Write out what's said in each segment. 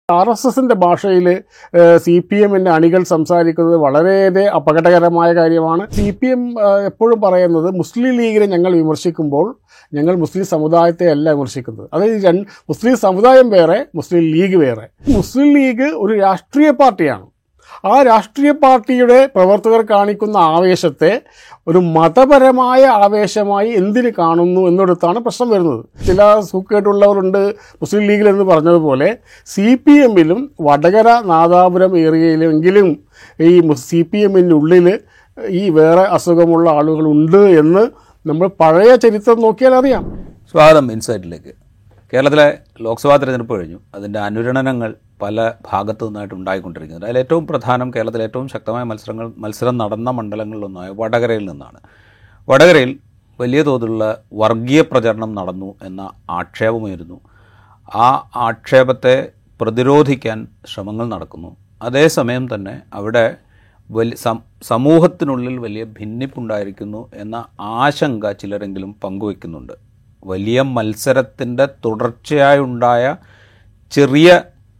R S എസിൻ്റെ ഭാഷയിൽ C P എമ്മിൻ്റെ അണികൾ സംസാരിക്കുന്നത് വളരെയേറെ അപകടകരമായ കാര്യമാണ് സി പി എം എപ്പോഴും പറയുന്നത് മുസ്ലിം ലീഗിനെ ഞങ്ങൾ വിമർശിക്കുമ്പോൾ ഞങ്ങൾ മുസ്ലിം സമുദായത്തെ അല്ല വിമർശിക്കുന്നത് അതായത് രണ്ട് മുസ്ലിം സമുദായം വേറെ മുസ്ലിം ലീഗ് വേറെ മുസ്ലിം ലീഗ് ഒരു രാഷ്ട്രീയ പാർട്ടിയാണ് ആ രാഷ്ട്രീയ പാർട്ടിയുടെ പ്രവർത്തകർ കാണിക്കുന്ന ആവേശത്തെ ഒരു മതപരമായ ആവേശമായി എന്തിന് കാണുന്നു എന്നിടത്താണ് പ്രശ്നം വരുന്നത് ചില സൂക്കേട്ടുള്ളവരുണ്ട് മുസ്ലിം ലീഗിൽ എന്ന് പറഞ്ഞതുപോലെ സി പി എമ്മിലും വടകര നാദാപുരം ഏരിയയിലെങ്കിലും ഈ സി പി എമ്മിൻ്റെ ഉള്ളിൽ ഈ വേറെ അസുഖമുള്ള ആളുകളുണ്ട് എന്ന് നമ്മൾ പഴയ ചരിത്രം നോക്കിയാൽ അറിയാം സ്വാഗതം ഇൻസൈറ്റിലേക്ക് കേരളത്തിലെ ലോക്സഭാ തെരഞ്ഞെടുപ്പ് കഴിഞ്ഞു അതിൻ്റെ അനുരണനങ്ങൾ പല ഭാഗത്തു നിന്നായിട്ട് ഉണ്ടായിക്കൊണ്ടിരിക്കുന്നത് അതിൽ ഏറ്റവും പ്രധാനം കേരളത്തിലെ ഏറ്റവും ശക്തമായ മത്സരങ്ങൾ മത്സരം നടന്ന മണ്ഡലങ്ങളിലൊന്നായ വടകരയിൽ നിന്നാണ് വടകരയിൽ വലിയ തോതിലുള്ള വർഗീയ പ്രചരണം നടന്നു എന്ന ആക്ഷേപമായിരുന്നു ആ ആക്ഷേപത്തെ പ്രതിരോധിക്കാൻ ശ്രമങ്ങൾ നടക്കുന്നു അതേസമയം തന്നെ അവിടെ വലിയ സം സമൂഹത്തിനുള്ളിൽ വലിയ ഭിന്നിപ്പുണ്ടായിരിക്കുന്നു എന്ന ആശങ്ക ചിലരെങ്കിലും പങ്കുവെക്കുന്നുണ്ട് വലിയ മത്സരത്തിൻ്റെ തുടർച്ചയായുണ്ടായ ചെറിയ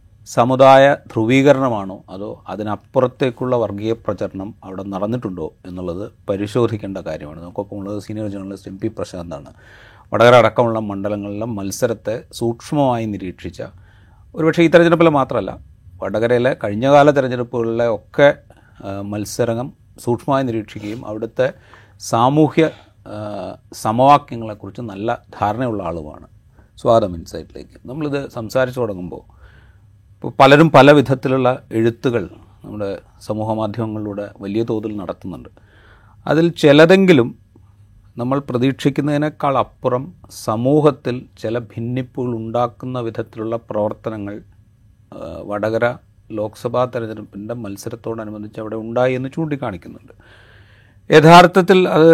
സമുദായ ധ്രുവീകരണമാണോ അതോ അതിനപ്പുറത്തേക്കുള്ള വർഗീയ പ്രചരണം അവിടെ നടന്നിട്ടുണ്ടോ എന്നുള്ളത് പരിശോധിക്കേണ്ട കാര്യമാണ് നമുക്കൊപ്പം ഉള്ളത് സീനിയർ ജേർണലിസ്റ്റ് എം പി പ്രശാന്താണ് വടകര അടക്കമുള്ള മണ്ഡലങ്ങളിലെ മത്സരത്തെ സൂക്ഷ്മമായി നിരീക്ഷിച്ച ഒരുപക്ഷെ ഈ തെരഞ്ഞെടുപ്പിൽ മാത്രമല്ല വടകരയിലെ കഴിഞ്ഞകാല തെരഞ്ഞെടുപ്പുകളിലെ ഒക്കെ ആ, മത്സരം സൂക്ഷ്മമായി നിരീക്ഷിക്കുകയും അവിടുത്തെ സാമൂഹ്യ ആ, സമവാക്യങ്ങളെക്കുറിച്ച് നല്ല ധാരണയുള്ള ആളുമാണ് സ്വാഗതം ഇൻസൈറ്റിലേക്ക് നമ്മളിത് സംസാരിച്ചു തുടങ്ങുമ്പോൾ ഇപ്പോൾ പലരും പല വിധത്തിലുള്ള എഴുത്തുകൾ നമ്മുടെ സമൂഹ മാധ്യമങ്ങളിലൂടെ വലിയ തോതിൽ നടത്തുന്നുണ്ട് അതിൽ ചിലതെങ്കിലും നമ്മൾ പ്രതീക്ഷിക്കുന്നതിനേക്കാൾ അപ്പുറം സമൂഹത്തിൽ ചില ഭിന്നിപ്പുകൾ ഉണ്ടാക്കുന്ന വിധത്തിലുള്ള പ്രവർത്തനങ്ങൾ ആ, വടകര ലോക്സഭാ തെരഞ്ഞെടുപ്പിൻ്റെ മത്സരത്തോടനുബന്ധിച്ച് അവിടെ ഉണ്ടായി എന്ന് ചൂണ്ടിക്കാണിക്കുന്നുണ്ട് യഥാർത്ഥത്തിൽ അത്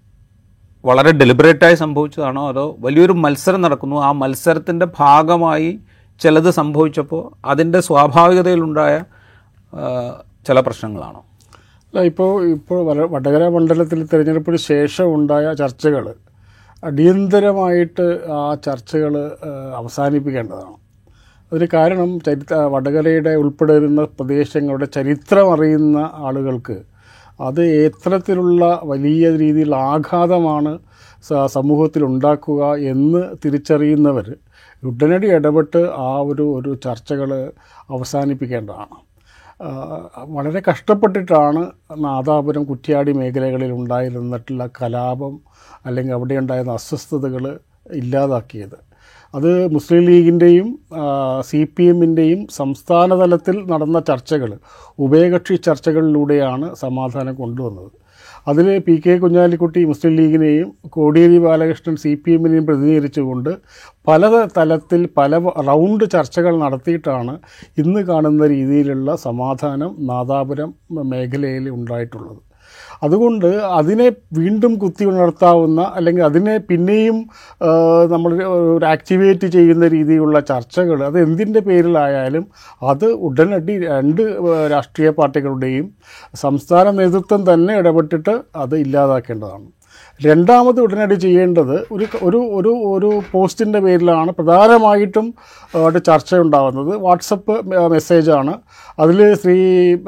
വളരെ ഡെലിബറേറ്റായി സംഭവിച്ചതാണോ അതോ വലിയൊരു മത്സരം നടക്കുന്നു ആ മത്സരത്തിൻ്റെ ഭാഗമായി ചിലത് സംഭവിച്ചപ്പോൾ അതിൻ്റെ സ്വാഭാവികതയിലുണ്ടായ ആ, ചില പ്രശ്നങ്ങളാണോ അല്ല ഇപ്പോൾ ഇപ്പോൾ വര- വടകര മണ്ഡലത്തിൽ തിരഞ്ഞെടുപ്പിന് ശേഷം ഉണ്ടായ ചർച്ചകൾ അടിയന്തരമായിട്ട് ആ ചർച്ചകൾ അവസാനിപ്പിക്കേണ്ടതാണ് അതിന് കാരണം ചരിത്ര വടകരയുടെ ഉൾപ്പെടുന്ന പ്രദേശങ്ങളുടെ ചരിത്രം അറിയുന്ന ആളുകൾക്ക് അത് എത്തരത്തിലുള്ള വലിയ രീതിയിലുള്ള ആഘാതമാണ് സ- സമൂഹത്തിൽ ഉണ്ടാക്കുക എന്ന് തിരിച്ചറിയുന്നവർ ഉടനടി ഇടപെട്ട് ആ ഒരു ഒരു ചർച്ചകൾ അവസാനിപ്പിക്കേണ്ടതാണ് ആ, വളരെ കഷ്ടപ്പെട്ടിട്ടാണ് നാദാപുരം കുറ്റ്യാടി മേഖലകളിൽ ഉണ്ടായിരുന്നിട്ടുള്ള കലാപം അല്ലെങ്കിൽ അവിടെ ഉണ്ടായിരുന്ന അസ്വസ്ഥതകൾ ഇല്ലാതാക്കിയത് അത് മുസ്ലിം ലീഗിൻ്റെയും സി പി എമ്മിൻ്റെയും സംസ്ഥാന തലത്തിൽ നടന്ന ചർച്ചകൾ ഉഭയകക്ഷി ചർച്ചകളിലൂടെയാണ് സമാധാനം കൊണ്ടുവന്നത് അതിൽ പി കെ കുഞ്ഞാലിക്കുട്ടി മുസ്ലിം ലീഗിനെയും കോടിയേരി ബാലകൃഷ്ണൻ സി പി എമ്മിനെയും പ്രതിനിധീകരിച്ചുകൊണ്ട് പല തലത്തിൽ പല റൗണ്ട് ചർച്ചകൾ നടത്തിയിട്ടാണ് ഇന്ന് കാണുന്ന രീതിയിലുള്ള സമാധാനം നാദാപുരം മേഖലയിൽ ഉണ്ടായിട്ടുള്ളത് അതുകൊണ്ട് അതിനെ വീണ്ടും കുത്തി ഉണർത്താവുന്ന അല്ലെങ്കിൽ അതിനെ പിന്നെയും ആ, നമ്മൾ ഒരു ആക്ടിവേറ്റ് ചെയ്യുന്ന രീതിയിലുള്ള ചർച്ചകൾ അത് എന്തിൻ്റെ പേരിലായാലും അത് ഉടനടി രണ്ട് രാഷ്ട്രീയ പാർട്ടികളുടെയും സംസ്ഥാന നേതൃത്വം തന്നെ ഇടപെട്ടിട്ട് അത് ഇല്ലാതാക്കേണ്ടതാണ് രണ്ടാമത് ഉടനടി ചെയ്യേണ്ടത് ഒരു ഒരു ഒരു ഒരു പോസ്റ്റിൻ്റെ പേരിലാണ് പ്രധാനമായിട്ടും അവിടെ ചർച്ച ഉണ്ടാകുന്നത് വാട്സപ്പ് മെസ്സേജാണ് അതിൽ Shri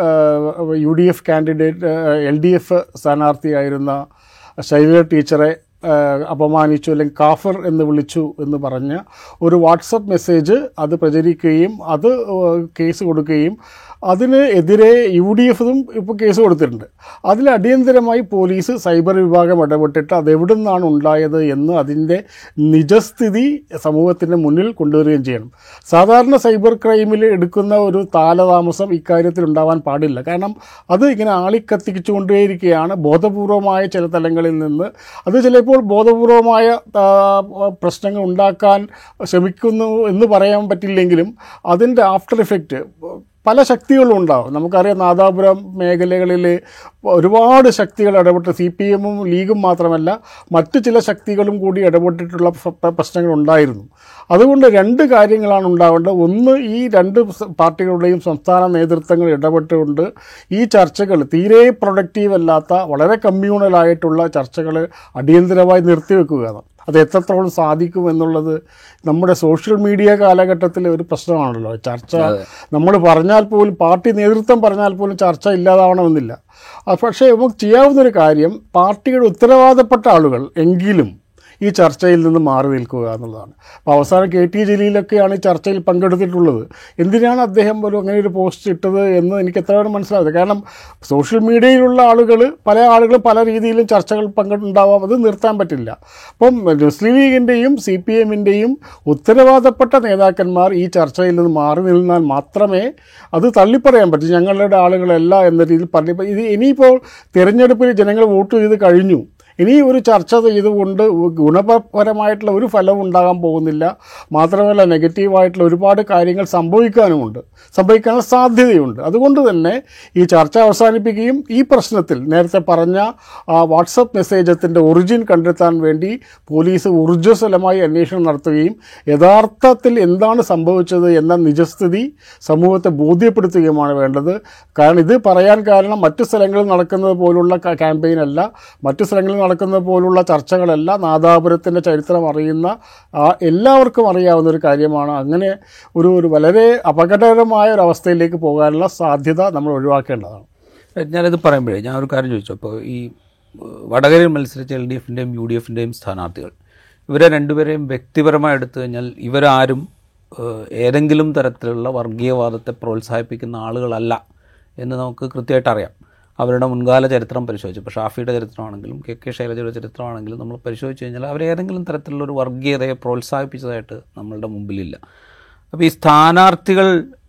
U D F candidate L D F സ്ഥാനാർത്ഥിയായിരുന്ന ശൈലജ ടീച്ചറെ ആ, അപമാനിച്ചു അല്ലെങ്കിൽ കാഫർ എന്ന് വിളിച്ചു എന്ന് പറഞ്ഞ ഒരു വാട്സപ്പ് മെസ്സേജ് അത് പ്രചരിക്കുകയും അത് ഏഹ്, കേസ് കൊടുക്കുകയും അതിന് എതിരെ യു ഡി എഫും ഇപ്പോൾ കേസ് കൊടുത്തിട്ടുണ്ട് അതിൽ അടിയന്തരമായി പോലീസ് സൈബർ വിഭാഗം ഇടപെട്ടിട്ട് അത് എവിടെ നിന്നാണ് ഉണ്ടായത് എന്ന് അതിൻ്റെ നിജസ്ഥിതി സമൂഹത്തിൻ്റെ മുന്നിൽ കൊണ്ടുവരികയും ചെയ്യണം സാധാരണ സൈബർ ക്രൈമിൽ എടുക്കുന്ന ഒരു താലതാമസം ഇക്കാര്യത്തിൽ ഉണ്ടാവാൻ പാടില്ല കാരണം അത് ഇങ്ങനെ ആളിക്കത്തിച്ചുകൊണ്ടേയിരിക്കുകയാണ് ബോധപൂർവമായ ചില തലങ്ങളിൽ നിന്ന് അത് ചിലപ്പോൾ ബോധപൂർവമായ ആ, പ്രശ്നങ്ങൾ ഉണ്ടാക്കാൻ ശ്രമിക്കുന്നു എന്ന് പറയാൻ പറ്റില്ലെങ്കിലും അതിൻ്റെ ആഫ്റ്റർ ഇഫക്റ്റ് പല ശക്തികളും ഉണ്ടാവും നമുക്കറിയാം നാദാപുരം മേഖലകളിൽ ഒരുപാട് ശക്തികൾ ഇടപെട്ട് സി പി എമ്മും ലീഗും മാത്രമല്ല മറ്റു ചില ശക്തികളും കൂടി ഇടപെട്ടിട്ടുള്ള പ്ര- പ്രശ്നങ്ങൾ ഉണ്ടായിരുന്നു അതുകൊണ്ട് രണ്ട് കാര്യങ്ങളാണ് ഉണ്ടാവേണ്ടത് ഒന്ന് ഈ രണ്ട് സ- പാർട്ടികളുടെയും സംസ്ഥാന നേതൃത്വങ്ങൾ ഇടപെട്ടുകൊണ്ട് ഈ ചർച്ചകൾ തീരെ പ്രൊഡക്റ്റീവ് അല്ലാത്ത വളരെ കമ്മ്യൂണലായിട്ടുള്ള ചർച്ചകൾ അടിയന്തരമായി നിർത്തിവെക്കുക അത് എത്രത്തോളം സാധിക്കും എന്നുള്ളത് നമ്മുടെ സോഷ്യൽ മീഡിയ കാലഘട്ടത്തിലെ ഒരു പ്രശ്നമാണല്ലോ ചർച്ച നമ്മൾ പറഞ്ഞാൽ പോലും പാർട്ടി നേതൃത്വം പറഞ്ഞാൽ പോലും ചർച്ച ഇല്ലാതാവണമെന്നില്ല അത് പക്ഷേ നമുക്ക് ചെയ്യാവുന്നൊരു കാര്യം പാർട്ടിയുടെ ഉത്തരവാദപ്പെട്ട ആളുകൾ എങ്കിലും ഈ ചർച്ചയിൽ നിന്ന് മാറി നിൽക്കുക എന്നുള്ളതാണ് അപ്പോൾ അവസാനം കെ ടി ജലീലൊക്കെയാണ് ഈ ചർച്ചയിൽ പങ്കെടുത്തിട്ടുള്ളത് എന്തിനാണ് അദ്ദേഹം ഒരു അങ്ങനെ ഒരു പോസ്റ്റ് ഇട്ടത് എന്ന് എനിക്ക് എത്രയാണ് മനസ്സിലാവുന്നത് കാരണം സോഷ്യൽ മീഡിയയിലുള്ള ആളുകൾ പല ആളുകളും പല രീതിയിലും ചർച്ചകൾ പങ്കെടുണ്ടാവാം അത് നിർത്താൻ പറ്റില്ല അപ്പം മുസ്ലിം ലീഗിൻ്റെയും സി പി എമ്മിൻ്റെയും ഉത്തരവാദപ്പെട്ട നേതാക്കന്മാർ ഈ ചർച്ചയിൽ നിന്ന് മാറി നിന്നാൽ മാത്രമേ അത് തള്ളിപ്പറയാൻ പറ്റൂ ഞങ്ങളുടെ ആളുകളല്ല എന്ന രീതിയിൽ പറഞ്ഞു ഇത് ഇനിയിപ്പോൾ തിരഞ്ഞെടുപ്പിൽ ജനങ്ങൾ വോട്ട് ചെയ്ത് കഴിഞ്ഞു ഇനി ഒരു ചർച്ച ചെയ്തുകൊണ്ട് ഗുണപരമായിട്ടുള്ള ഒരു ഫലവും ഉണ്ടാകാൻ പോകുന്നില്ല മാത്രമല്ല നെഗറ്റീവായിട്ടുള്ള ഒരുപാട് കാര്യങ്ങൾ സംഭവിക്കാനുമുണ്ട് സംഭവിക്കാനുള്ള സാധ്യതയുണ്ട് അതുകൊണ്ട് തന്നെ ഈ ചർച്ച അവസാനിപ്പിക്കുകയും ഈ പ്രശ്നത്തിൽ നേരത്തെ പറഞ്ഞ ആ വാട്സപ്പ് മെസ്സേജത്തിൻ്റെ ഒറിജിൻ കണ്ടെത്താൻ വേണ്ടി പോലീസ് ഊർജ്ജസ്വലമായി അന്വേഷണം നടത്തുകയും യഥാർത്ഥത്തിൽ എന്താണ് സംഭവിച്ചത് എന്ന നിജസ്ഥിതി സമൂഹത്തെ ബോധ്യപ്പെടുത്തുകയുമാണ് വേണ്ടത് കാരണം ഇത് പറയാൻ കാരണം മറ്റു സ്ഥലങ്ങളിൽ നടക്കുന്നത് പോലുള്ള ക്യാമ്പയിൻ അല്ല മറ്റു സ്ഥലങ്ങളിൽ നടക്കുന്നത് പോലുള്ള ചർച്ചകളല്ല നാദാപുരത്തിൻ്റെ ചരിത്രം അറിയുന്ന ആ എല്ലാവർക്കും അറിയാവുന്ന ഒരു കാര്യമാണ് അങ്ങനെ ഒരു ഒരു വളരെ അപകടകരമായ ഒരു അവസ്ഥയിലേക്ക് പോകാനുള്ള സാധ്യത നമ്മൾ ഒഴിവാക്കേണ്ടതാണ് ഞാനിത് പറയുമ്പോഴേ ഞാൻ ഒരു കാര്യം ചോദിച്ചു അപ്പോൾ ഈ ഏഹ്, വടകരയിൽ മത്സരിച്ച എൽ ഡി എഫിൻ്റെയും യു ഡി എഫിൻ്റെയും സ്ഥാനാർത്ഥികൾ ഇവരെ രണ്ടുപേരെയും വ്യക്തിപരമായി എടുത്തു കഴിഞ്ഞാൽ ഇവരാരും ഏഹ്, ഏതെങ്കിലും തരത്തിലുള്ള വർഗീയവാദത്തെ പ്രോത്സാഹിപ്പിക്കുന്ന ആളുകളല്ല എന്ന് നമുക്ക് കൃത്യമായിട്ട് അറിയാം അവരുടെ മുൻകാല ചരിത്രം പരിശോധിച്ചു ഇപ്പോൾ ഷാഫിയുടെ ചരിത്രമാണെങ്കിലും കെ കെ ശൈലജയുടെ ചരിത്രമാണെങ്കിലും നമ്മൾ പരിശോധിച്ച് കഴിഞ്ഞാൽ അവർ ഏതെങ്കിലും തരത്തിലുള്ള ഒരു വർഗീയതയെ പ്രോത്സാഹിപ്പിച്ചതായിട്ട് നമ്മളുടെ മുമ്പിലില്ല അപ്പോൾ ഈ സ്ഥാനാർത്ഥികൾ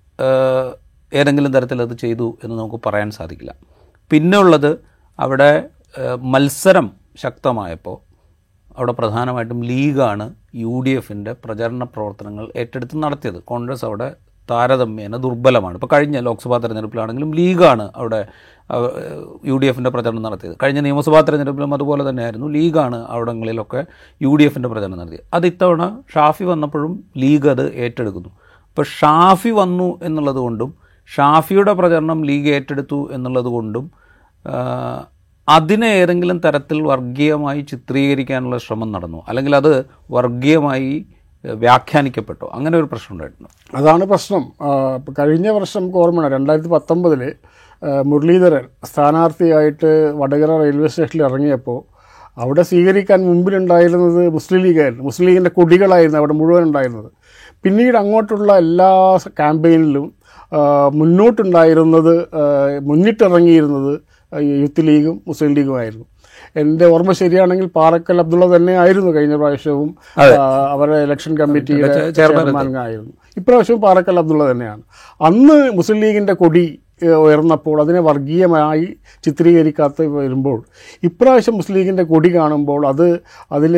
ഏഹ്, ഏതെങ്കിലും തരത്തിൽ അത് ചെയ്തു എന്ന് നമുക്ക് പറയാൻ സാധിക്കില്ല പിന്നെ ഉള്ളത് അവിടെ ഏഹ്, മത്സരം ശക്തമായപ്പോൾ അവിടെ പ്രധാനമായിട്ടും ലീഗാണ് യു ഡി എഫിൻ്റെ പ്രചരണ പ്രവർത്തനങ്ങൾ ഏറ്റെടുത്ത് നടത്തിയത് കോൺഗ്രസ് അവിടെ താരതമ്യേന ദുർബലമാണ് ഇപ്പോൾ കഴിഞ്ഞ ലോക്സഭാ തെരഞ്ഞെടുപ്പിലാണെങ്കിലും ലീഗാണ് അവിടെ അവ- യു ഡി എഫിൻ്റെ പ്രചരണം നടത്തിയത് കഴിഞ്ഞ നിയമസഭാ തെരഞ്ഞെടുപ്പിലും അതുപോലെ തന്നെയായിരുന്നു ലീഗാണ് അവിടങ്ങളിലൊക്കെ യു ഡി എഫിൻ്റെ പ്രചരണം നടത്തിയത് അത് ഇത്തവണ ഷാഫി വന്നപ്പോഴും ലീഗ് അത് ഏറ്റെടുക്കുന്നു അപ്പോൾ ഷാഫി വന്നു എന്നുള്ളത് കൊണ്ടും ഷാഫിയുടെ പ്രചരണം ലീഗ് ഏറ്റെടുത്തു എന്നുള്ളത് കൊണ്ടും ആ, അതിനെ ഏതെങ്കിലും തരത്തിൽ വർഗീയമായി ചിത്രീകരിക്കാനുള്ള ശ്രമം നടന്നു അല്ലെങ്കിൽ അത് വർഗീയമായി ഏഹ്, വ്യാഖ്യാനിക്കപ്പെട്ടോ അങ്ങനെ ഒരു പ്രശ്നം ഉണ്ടായിട്ടുണ്ട് അതാണ് പ്രശ്നം ആ, ഇപ്പൊ കഴിഞ്ഞ വർഷം നമുക്ക് ഓർമ്മയാണ് രണ്ടായിരത്തി പത്തൊമ്പതിൽ മുരളീധരൻ സ്ഥാനാർത്ഥിയായിട്ട് വടകര റെയിൽവേ സ്റ്റേഷനിൽ ഇറങ്ങിയപ്പോൾ അവിടെ സ്വീകരിക്കാൻ മുമ്പിലുണ്ടായിരുന്നത് മുസ്ലിം ലീഗായിരുന്നു മുസ്ലിം ലീഗിൻ്റെ കൊടികളായിരുന്നു അവിടെ മുഴുവൻ ഉണ്ടായിരുന്നത് പിന്നീട് അങ്ങോട്ടുള്ള എല്ലാ ക്യാമ്പയിനിലും ആ, മുന്നോട്ടുണ്ടായിരുന്നത് ആ, മുന്നിട്ടിറങ്ങിയിരുന്നത് യൂത്ത് ലീഗും മുസ്ലിം ലീഗുമായിരുന്നു എൻ്റെ ഓർമ്മ ശരിയാണെങ്കിൽ പാറക്കൽ അബ്ദുള്ള തന്നെ ആയിരുന്നു കഴിഞ്ഞ പ്രാവശ്യവും ആ, അവരുടെ ഇലക്ഷൻ കമ്മിറ്റിയുടെ ചെയർമാൻ ആയിരുന്നു ഇപ്രാവശ്യവും പാറക്കൽ അബ്ദുള്ള തന്നെയാണ് അന്ന് മുസ്ലിം ലീഗിൻ്റെ കൊടി ഏഹ്, ഉയർന്നപ്പോൾ അതിനെ വർഗീയമായി ചിത്രീകരിക്കാത്ത വരുമ്പോൾ ഇപ്രാവശ്യം മുസ്ലിം ലീഗിൻ്റെ കൊടി കാണുമ്പോൾ അത് അതിൽ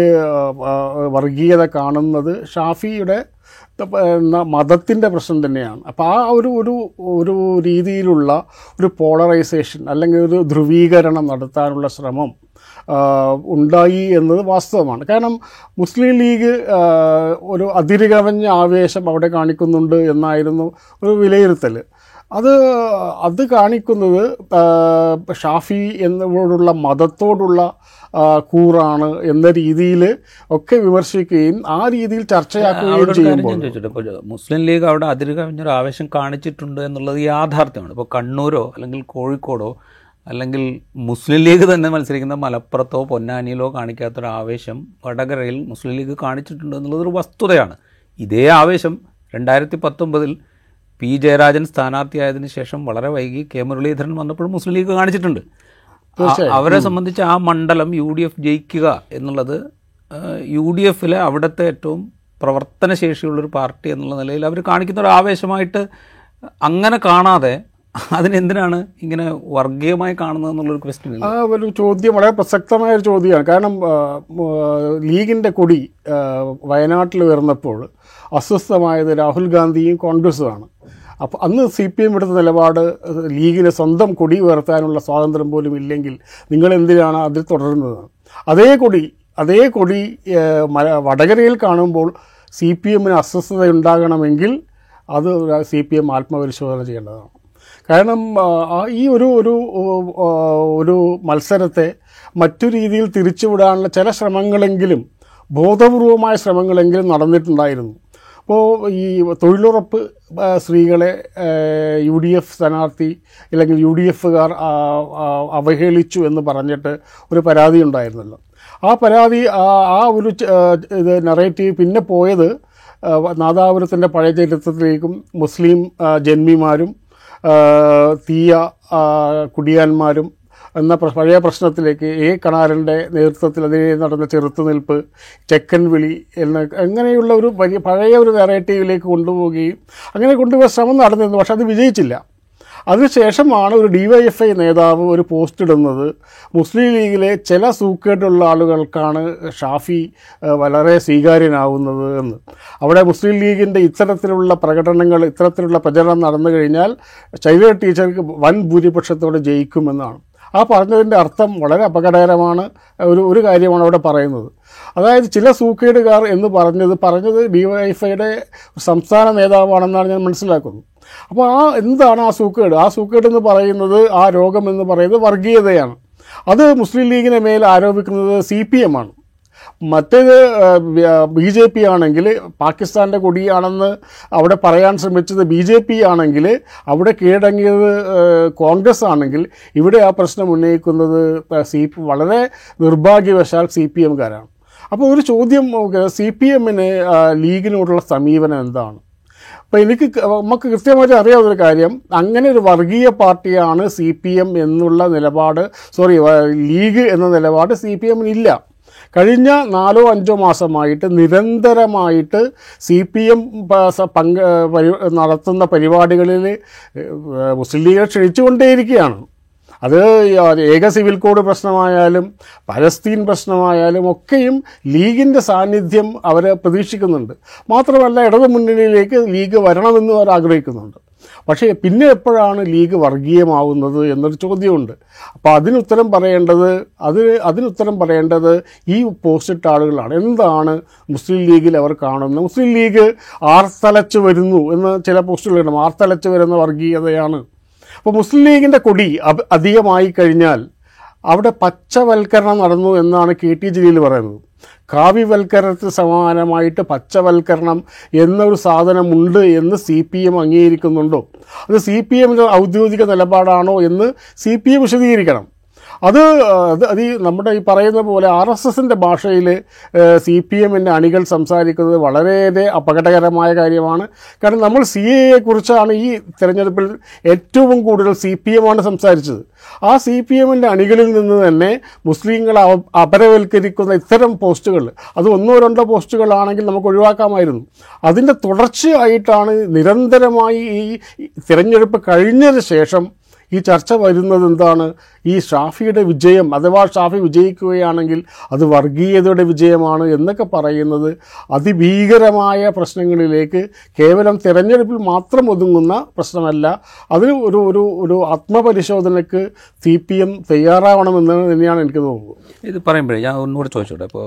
വർഗീയത കാണുന്നത് ഷാഫിയുടെ എന്ന മതത്തിൻ്റെ പ്രശ്നം തന്നെയാണ് അപ്പോൾ ആ ഒരു ഒരു ഒരു രീതിയിലുള്ള ഒരു പോളറൈസേഷൻ അല്ലെങ്കിൽ ഒരു ധ്രുവീകരണം നടത്താനുള്ള ശ്രമം ആ, ഉണ്ടായി എന്നത് വാസ്തവമാണ് കാരണം മുസ്ലിം ലീഗ് ആ, ഒരു അതിരുകവഞ്ഞ ആവേശം അവിടെ കാണിക്കുന്നുണ്ട് എന്നായിരുന്നു ഒരു വിലയിരുത്തൽ അത് അത് കാണിക്കുന്നത് ആ, ഷാഫി എന്നോടുള്ള മതത്തോടുള്ള ആ, കൂറാണ് എന്ന രീതിയിൽ ഒക്കെ വിമർശിക്കുകയും ആ രീതിയിൽ ചർച്ചയാക്കുകയും അവിടെ ഒരു കാര്യം ചെയ്യുമ്പോൾ ഞാൻ ചോദിച്ചോട്ടെ ഇപ്പോൾ മുസ്ലിം ലീഗ് അവിടെ അതിര് കവിഞ്ഞൊരു ആവേശം കാണിച്ചിട്ടുണ്ട് എന്നുള്ളത് യാഥാർത്ഥ്യമാണ് ഇപ്പോൾ കണ്ണൂരോ അല്ലെങ്കിൽ കോഴിക്കോടോ അല്ലെങ്കിൽ മുസ്ലിം ലീഗ് തന്നെ മത്സരിക്കുന്ന മലപ്പുറത്തോ പൊന്നാനിയിലോ കാണിക്കാത്തൊരു ആവേശം വടകരയിൽ മുസ്ലിം ലീഗ് കാണിച്ചിട്ടുണ്ട് എന്നുള്ളതൊരു വസ്തുതയാണ് ഇതേ ആവേശം രണ്ടായിരത്തി പത്തൊമ്പതിൽ പി ജയരാജൻ സ്ഥാനാർത്ഥിയായതിനു ശേഷം വളരെ വൈകി കെ മുരളീധരൻ വന്നപ്പോഴും മുസ്ലിം ലീഗ് കാണിച്ചിട്ടുണ്ട് ആ- അവരെ സംബന്ധിച്ച് ആ മണ്ഡലം യു ഡി എഫ് ജയിക്കുക എന്നുള്ളത് യു ഡി എഫിലെ അവിടുത്തെ ഏറ്റവും പ്രവർത്തനശേഷിയുള്ളൊരു പാർട്ടി എന്നുള്ള നിലയിൽ അവർ കാണിക്കുന്ന ഒരു ആവേശമായിട്ട് അങ്ങനെ കാണാതെ അതിനെന്തിനാണ് ഇങ്ങനെ വർഗീയമായി കാണുന്നത് എന്നുള്ളൊരു ക്വസ്റ്റ്യൻ ഇല്ല ആ ഒരു ചോദ്യം വളരെ പ്രസക്തമായ ഒരു ചോദ്യമാണ് കാരണം ആ, മ, ലീഗിൻ്റെ കൊടി ആ, വയനാട്ടിൽ ഉയർന്നപ്പോൾ അസ്വസ്ഥമായത് രാഹുൽ ഗാന്ധിയും കോൺഗ്രസുമാണ് അപ്പോൾ അന്ന് സി പി എം എടുത്ത നിലപാട് ലീഗിന് സ്വന്തം കൊടി ഉയർത്താനുള്ള സ്വാതന്ത്ര്യം പോലും ഇല്ലെങ്കിൽ നിങ്ങൾ എന്തിനാണ് അതിൽ തുടരുന്നത് അതേ കൊടി അതേ കൊടി ആ, മല- വടകരയിൽ കാണുമ്പോൾ സി പി എമ്മിന് അസ്വസ്ഥത ഉണ്ടാകണമെങ്കിൽ അത് സി പി എം ആത്മപരിശോധന ചെയ്യേണ്ടതാണ് കാരണം ആ, ആ, ഈ ഒരു ഒരു ആ, ഒരു മത്സരത്തെ മറ്റു രീതിയിൽ തിരിച്ചുവിടാനുള്ള ചില ശ്രമങ്ങളെങ്കിലും ബോധപൂർവമായ ശ്രമങ്ങളെങ്കിലും നടന്നിട്ടുണ്ടായിരുന്നു അപ്പോൾ ഈ തൊഴിലുറപ്പ് ആ, സ്ത്രീകളെ യു ഡി എഫ് സ്ഥാനാർത്ഥി അല്ലെങ്കിൽ യു ഡി എഫുകാർ അവഹേളിച്ചു എന്ന് പറഞ്ഞിട്ട് ഒരു പരാതി ഉണ്ടായിരുന്നല്ലോ ആ പരാതി ആ ആ ഒരു ച- ആ, ഇത് നറേറ്റീവ് പിന്നെ പോയത് ആ, നാദാപുരത്തിൻ്റെ പഴയ ചരിത്രത്തിലേക്കും മുസ്ലിം ആ, ജന്മിമാരും ആ, തീയ ആ, കുടിയാന്മാരും എന്ന പ്ര- പഴയ പ്രശ്നത്തിലേക്ക് എ കണാരൻ്റെ നേതൃത്വത്തിൽ അതിനെ നടന്ന ചെറുത്തുനിൽപ്പ് ചെക്കൻ വിളി എന്ന അങ്ങനെയുള്ള ഒരു വലിയ പഴയ ഒരു വെറൈറ്റിയിലേക്ക് കൊണ്ടുപോവുകയും അങ്ങനെ കൊണ്ടുപോകാൻ ശ്രമം നടന്നിരുന്നു പക്ഷെ അത് വിജയിച്ചില്ല അതിനുശേഷമാണ് ഒരു ഡിവൈഎഫ്ഐ നേതാവ് ഒരു പോസ്റ്റ് ഇടുന്നത് മുസ്ലിം ലീഗിലെ ചില സൂക്കേടുള്ള ആളുകൾക്കാണ് ഷാഫി ഏഹ്, വളരെ സ്വീകാര്യനാവുന്നത് എന്ന് അവിടെ മുസ്ലിം ലീഗിൻ്റെ ഇത്തരത്തിലുള്ള പ്രകടനങ്ങൾ ഇത്തരത്തിലുള്ള പ്രചരണം നടന്നു കഴിഞ്ഞാൽ ശൈല ടീച്ചർക്ക് വൻ ഭൂരിപക്ഷത്തോടെ ജയിക്കുമെന്നാണ് ആ പറഞ്ഞതിൻ്റെ അർത്ഥം വളരെ അപകടകരമാണ് ഒരു ഒരു കാര്യമാണ് അവിടെ പറയുന്നത് അതായത് ചില സൂക്കേടുകാർ എന്ന് പറഞ്ഞത് പറഞ്ഞത് ഡിവൈഎഫ്ഐയുടെ സംസ്ഥാന നേതാവാണെന്നാണ് ഞാൻ മനസ്സിലാക്കുന്നത് അപ്പോൾ ആ എന്താണ് ആ സൂക്കേട് ആ സൂക്കേട് എന്ന് പറയുന്നത് ആ രോഗം എന്ന് പറയുന്നത് വർഗീയതയാണ് അത് മുസ്ലിം ലീഗിനെ മേൽ ആരോപിക്കുന്നത് സി പി എം ആണ് മറ്റേത് ബി ജെ പി ആണെങ്കിൽ പാകിസ്ഥാൻ്റെ കൊടിയാണെന്ന് അവിടെ പറയാൻ ശ്രമിച്ചത് ബി ജെ പി ആണെങ്കിൽ അവിടെ കീഴടങ്ങിയത് ഏഹ്, കോൺഗ്രസ് ആണെങ്കിൽ ഇവിടെ ആ പ്രശ്നം ഉന്നയിക്കുന്നത് സി പി വളരെ നിർഭാഗ്യവശാൽ സി പി എംകാരാണ് അപ്പോൾ ഒരു ചോദ്യം സി പി എമ്മിന് ലീഗിനോടുള്ള സമീപനം എന്താണ് അപ്പോൾ എനിക്ക് ക- നമുക്ക് കൃത്യമായിട്ട് അറിയാവുന്നൊരു കാര്യം അങ്ങനെ ഒരു വർഗീയ പാർട്ടിയാണ് സി പി എം എന്നുള്ള നിലപാട് സോറി ലീഗ് എന്ന നിലപാട് സി പി എമ്മിനില്ല കഴിഞ്ഞ നാലോ അഞ്ചോ മാസമായിട്ട് നിരന്തരമായിട്ട് സി പി എം പങ്ക് പരി നടത്തുന്ന പരിപാടികളിൽ ഏഹ്, മുസ്ലിം ലീഗിനെ ക്ഷണിച്ചുകൊണ്ടേയിരിക്കുകയാണ് അത് ഏക സിവിൽ കോഡ് പ്രശ്നമായാലും പലസ്തീൻ പ്രശ്നമായാലും ഒക്കെയും ലീഗിൻ്റെ സാന്നിധ്യം അവർ പ്രതീക്ഷിക്കുന്നുണ്ട് മാത്രമല്ല ഇടതു മുന്നണിയിലേക്ക് ലീഗ് വരണമെന്നും അവർ ആഗ്രഹിക്കുന്നുണ്ട് പക്ഷേ പിന്നെ എപ്പോഴാണ് ലീഗ് വർഗീയമാവുന്നത് എന്നൊരു ചോദ്യമുണ്ട് അപ്പോൾ അതിനുത്തരം പറയേണ്ടത് അത് അതിനുത്തരം പറയേണ്ടത് ഈ പോസ്റ്റിട്ട ആളുകളാണ് എന്താണ് മുസ്ലിം ലീഗിൽ അവർ കാണുന്നത് മുസ്ലിം ലീഗ് ആർത്തലച്ച് വരുന്നു എന്ന് ചില പോസ്റ്റുകളുണ്ട് ആർത്തലച്ച് വരുന്ന വർഗീയതയാണ് അപ്പോൾ മുസ്ലിം ലീഗിൻ്റെ കൊടി അബ് അധികമായി കഴിഞ്ഞാൽ അവിടെ പച്ചവൽക്കരണം നടന്നു എന്നാണ് കെ ടി ജലീൽ പറയുന്നത് കാവ്യവൽക്കരണത്തിന് സമാനമായിട്ട് പച്ചവൽക്കരണം എന്നൊരു സാധനമുണ്ട് എന്ന് സി പി എം അംഗീകരിക്കുന്നുണ്ടോ അത് സി പി എമ്മിൻ്റെ ഔദ്യോഗിക നിലപാടാണോ എന്ന് സി പി എം വിശദീകരിക്കണം അത് അത് അത് ഈ നമ്മുടെ ഈ പറയുന്ന പോലെ ആർ എസ് എസിൻ്റെ ഭാഷയിൽ സി പി എമ്മിൻ്റെ അണികൾ സംസാരിക്കുന്നത് വളരെയേറെ അപകടകരമായ കാര്യമാണ് കാരണം നമ്മൾ സി എയെ കുറിച്ചാണ് ഈ തെരഞ്ഞെടുപ്പിൽ ഏറ്റവും കൂടുതൽ സി പി എമ്മാണ് സംസാരിച്ചത് ആ സി പി എമ്മിൻ്റെ അണികളിൽ നിന്ന് തന്നെ മുസ്ലിങ്ങളെ അവ- അപരവൽക്കരിക്കുന്ന ഇത്തരം പോസ്റ്റുകൾ അത് ഒന്നോ രണ്ടോ പോസ്റ്റുകളാണെങ്കിൽ നമുക്ക് ഒഴിവാക്കാമായിരുന്നു അതിൻ്റെ തുടർച്ചയായിട്ടാണ് നിരന്തരമായി ഈ തിരഞ്ഞെടുപ്പ് കഴിഞ്ഞതിന് ശേഷം ഈ ചർച്ച വരുന്നത് എന്താണ് ഈ ഷാഫിയുടെ വിജയം അഥവാ ഷാഫി വിജയിക്കുകയാണെങ്കിൽ അത് വർഗീയതയുടെ വിജയമാണ് എന്നൊക്കെ പറയുന്നത് അതിഭീകരമായ പ്രശ്നങ്ങളിലേക്ക് കേവലം തിരഞ്ഞെടുപ്പിൽ മാത്രം ഒതുങ്ങുന്ന പ്രശ്നമല്ല അതിന് ഒരു ഒരു ഒരു ആത്മപരിശോധനയ്ക്ക് സി പി എം തയ്യാറാവണമെന്ന് തന്നെയാണ് എനിക്ക് തോന്നുന്നത് ഇത് പറയുമ്പോഴേ ഞാൻ ഒന്നുകൂടെ ചോദിച്ചോട്ടെ ഇപ്പോൾ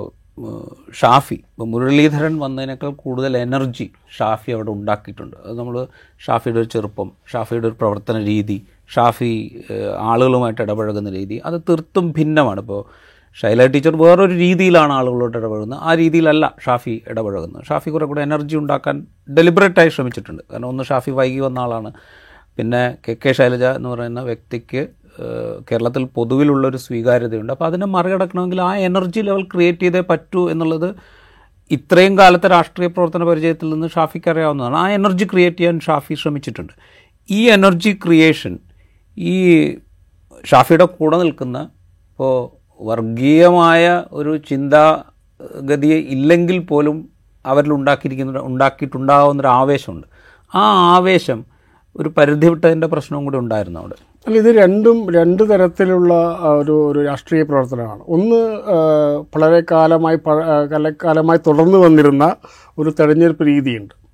ഷാഫി ഇപ്പോൾ മുരളീധരൻ വന്നതിനേക്കാൾ കൂടുതൽ എനർജി ഷാഫി അവിടെ ഉണ്ടാക്കിയിട്ടുണ്ട് അത് നമ്മൾ ഷാഫിയുടെ ഒരു ചെറുപ്പം ഷാഫിയുടെ ഒരു പ്രവർത്തന രീതി ഷാഫി ഏഹ്, ആളുകളുമായിട്ട് ഇടപഴകുന്ന രീതി അത് തീർത്തും ഭിന്നമാണ് ഇപ്പോൾ ശൈല ടീച്ചർ വേറൊരു രീതിയിലാണ് ആളുകളോട് ഇടപഴകുന്നത് ആ രീതിയിലല്ല ഷാഫി ഇടപഴകുന്നത് ഷാഫി കുറെ കൂടെ എനർജി ഉണ്ടാക്കാൻ ഡെലിബറേറ്റായി ശ്രമിച്ചിട്ടുണ്ട് കാരണം ഒന്ന് ഷാഫി വൈകി വന്ന ആളാണ് പിന്നെ കെ കെ ശൈലജ എന്ന് പറയുന്ന വ്യക്തിക്ക് ഏഹ്, കേരളത്തിൽ പൊതുവിലുള്ളൊരു സ്വീകാര്യതയുണ്ട് അപ്പോൾ അതിനെ മറികടക്കണമെങ്കിൽ ആ എനർജി ലെവൽ ക്രിയേറ്റ് ചെയ്തേ പറ്റൂ എന്നുള്ളത് ഇത്രയും കാലത്തെ രാഷ്ട്രീയ പ്രവർത്തന പരിചയത്തിൽ നിന്ന് ഷാഫിക്ക് അറിയാവുന്നതാണ് ആ എനർജി ക്രിയേറ്റ് ചെയ്യാൻ ഷാഫി ശ്രമിച്ചിട്ടുണ്ട് ഈ എനർജി ക്രിയേഷൻ ഈ ഷാഫിയുടെ കൂടെ നിൽക്കുന്ന ഇപ്പോൾ വർഗീയമായ ഒരു ചിന്താഗതിയെ ഇല്ലെങ്കിൽ പോലും അവരിൽ ഉണ്ടാക്കിയിരിക്കുന്ന ഉണ്ടാക്കിയിട്ടുണ്ടാകുന്ന ഒരു ആവേശമുണ്ട് ആ ആവേശം ഒരു പരിധി വിട്ടതിൻ്റെ പ്രശ്നവും കൂടി ഉണ്ടായിരുന്നു അവിടെ അല്ല ഇത് രണ്ടും രണ്ട് തരത്തിലുള്ള ആ, ഒരു ഒരു രാഷ്ട്രീയ പ്രവർത്തനമാണ് ഒന്ന് ആ, വളരെ കാലമായി പഴ- ആ, കാല- കാലമായി തുടർന്നു വന്നിരുന്ന ഒരു തെരഞ്ഞെടുപ്പ് രീതിയുണ്ട്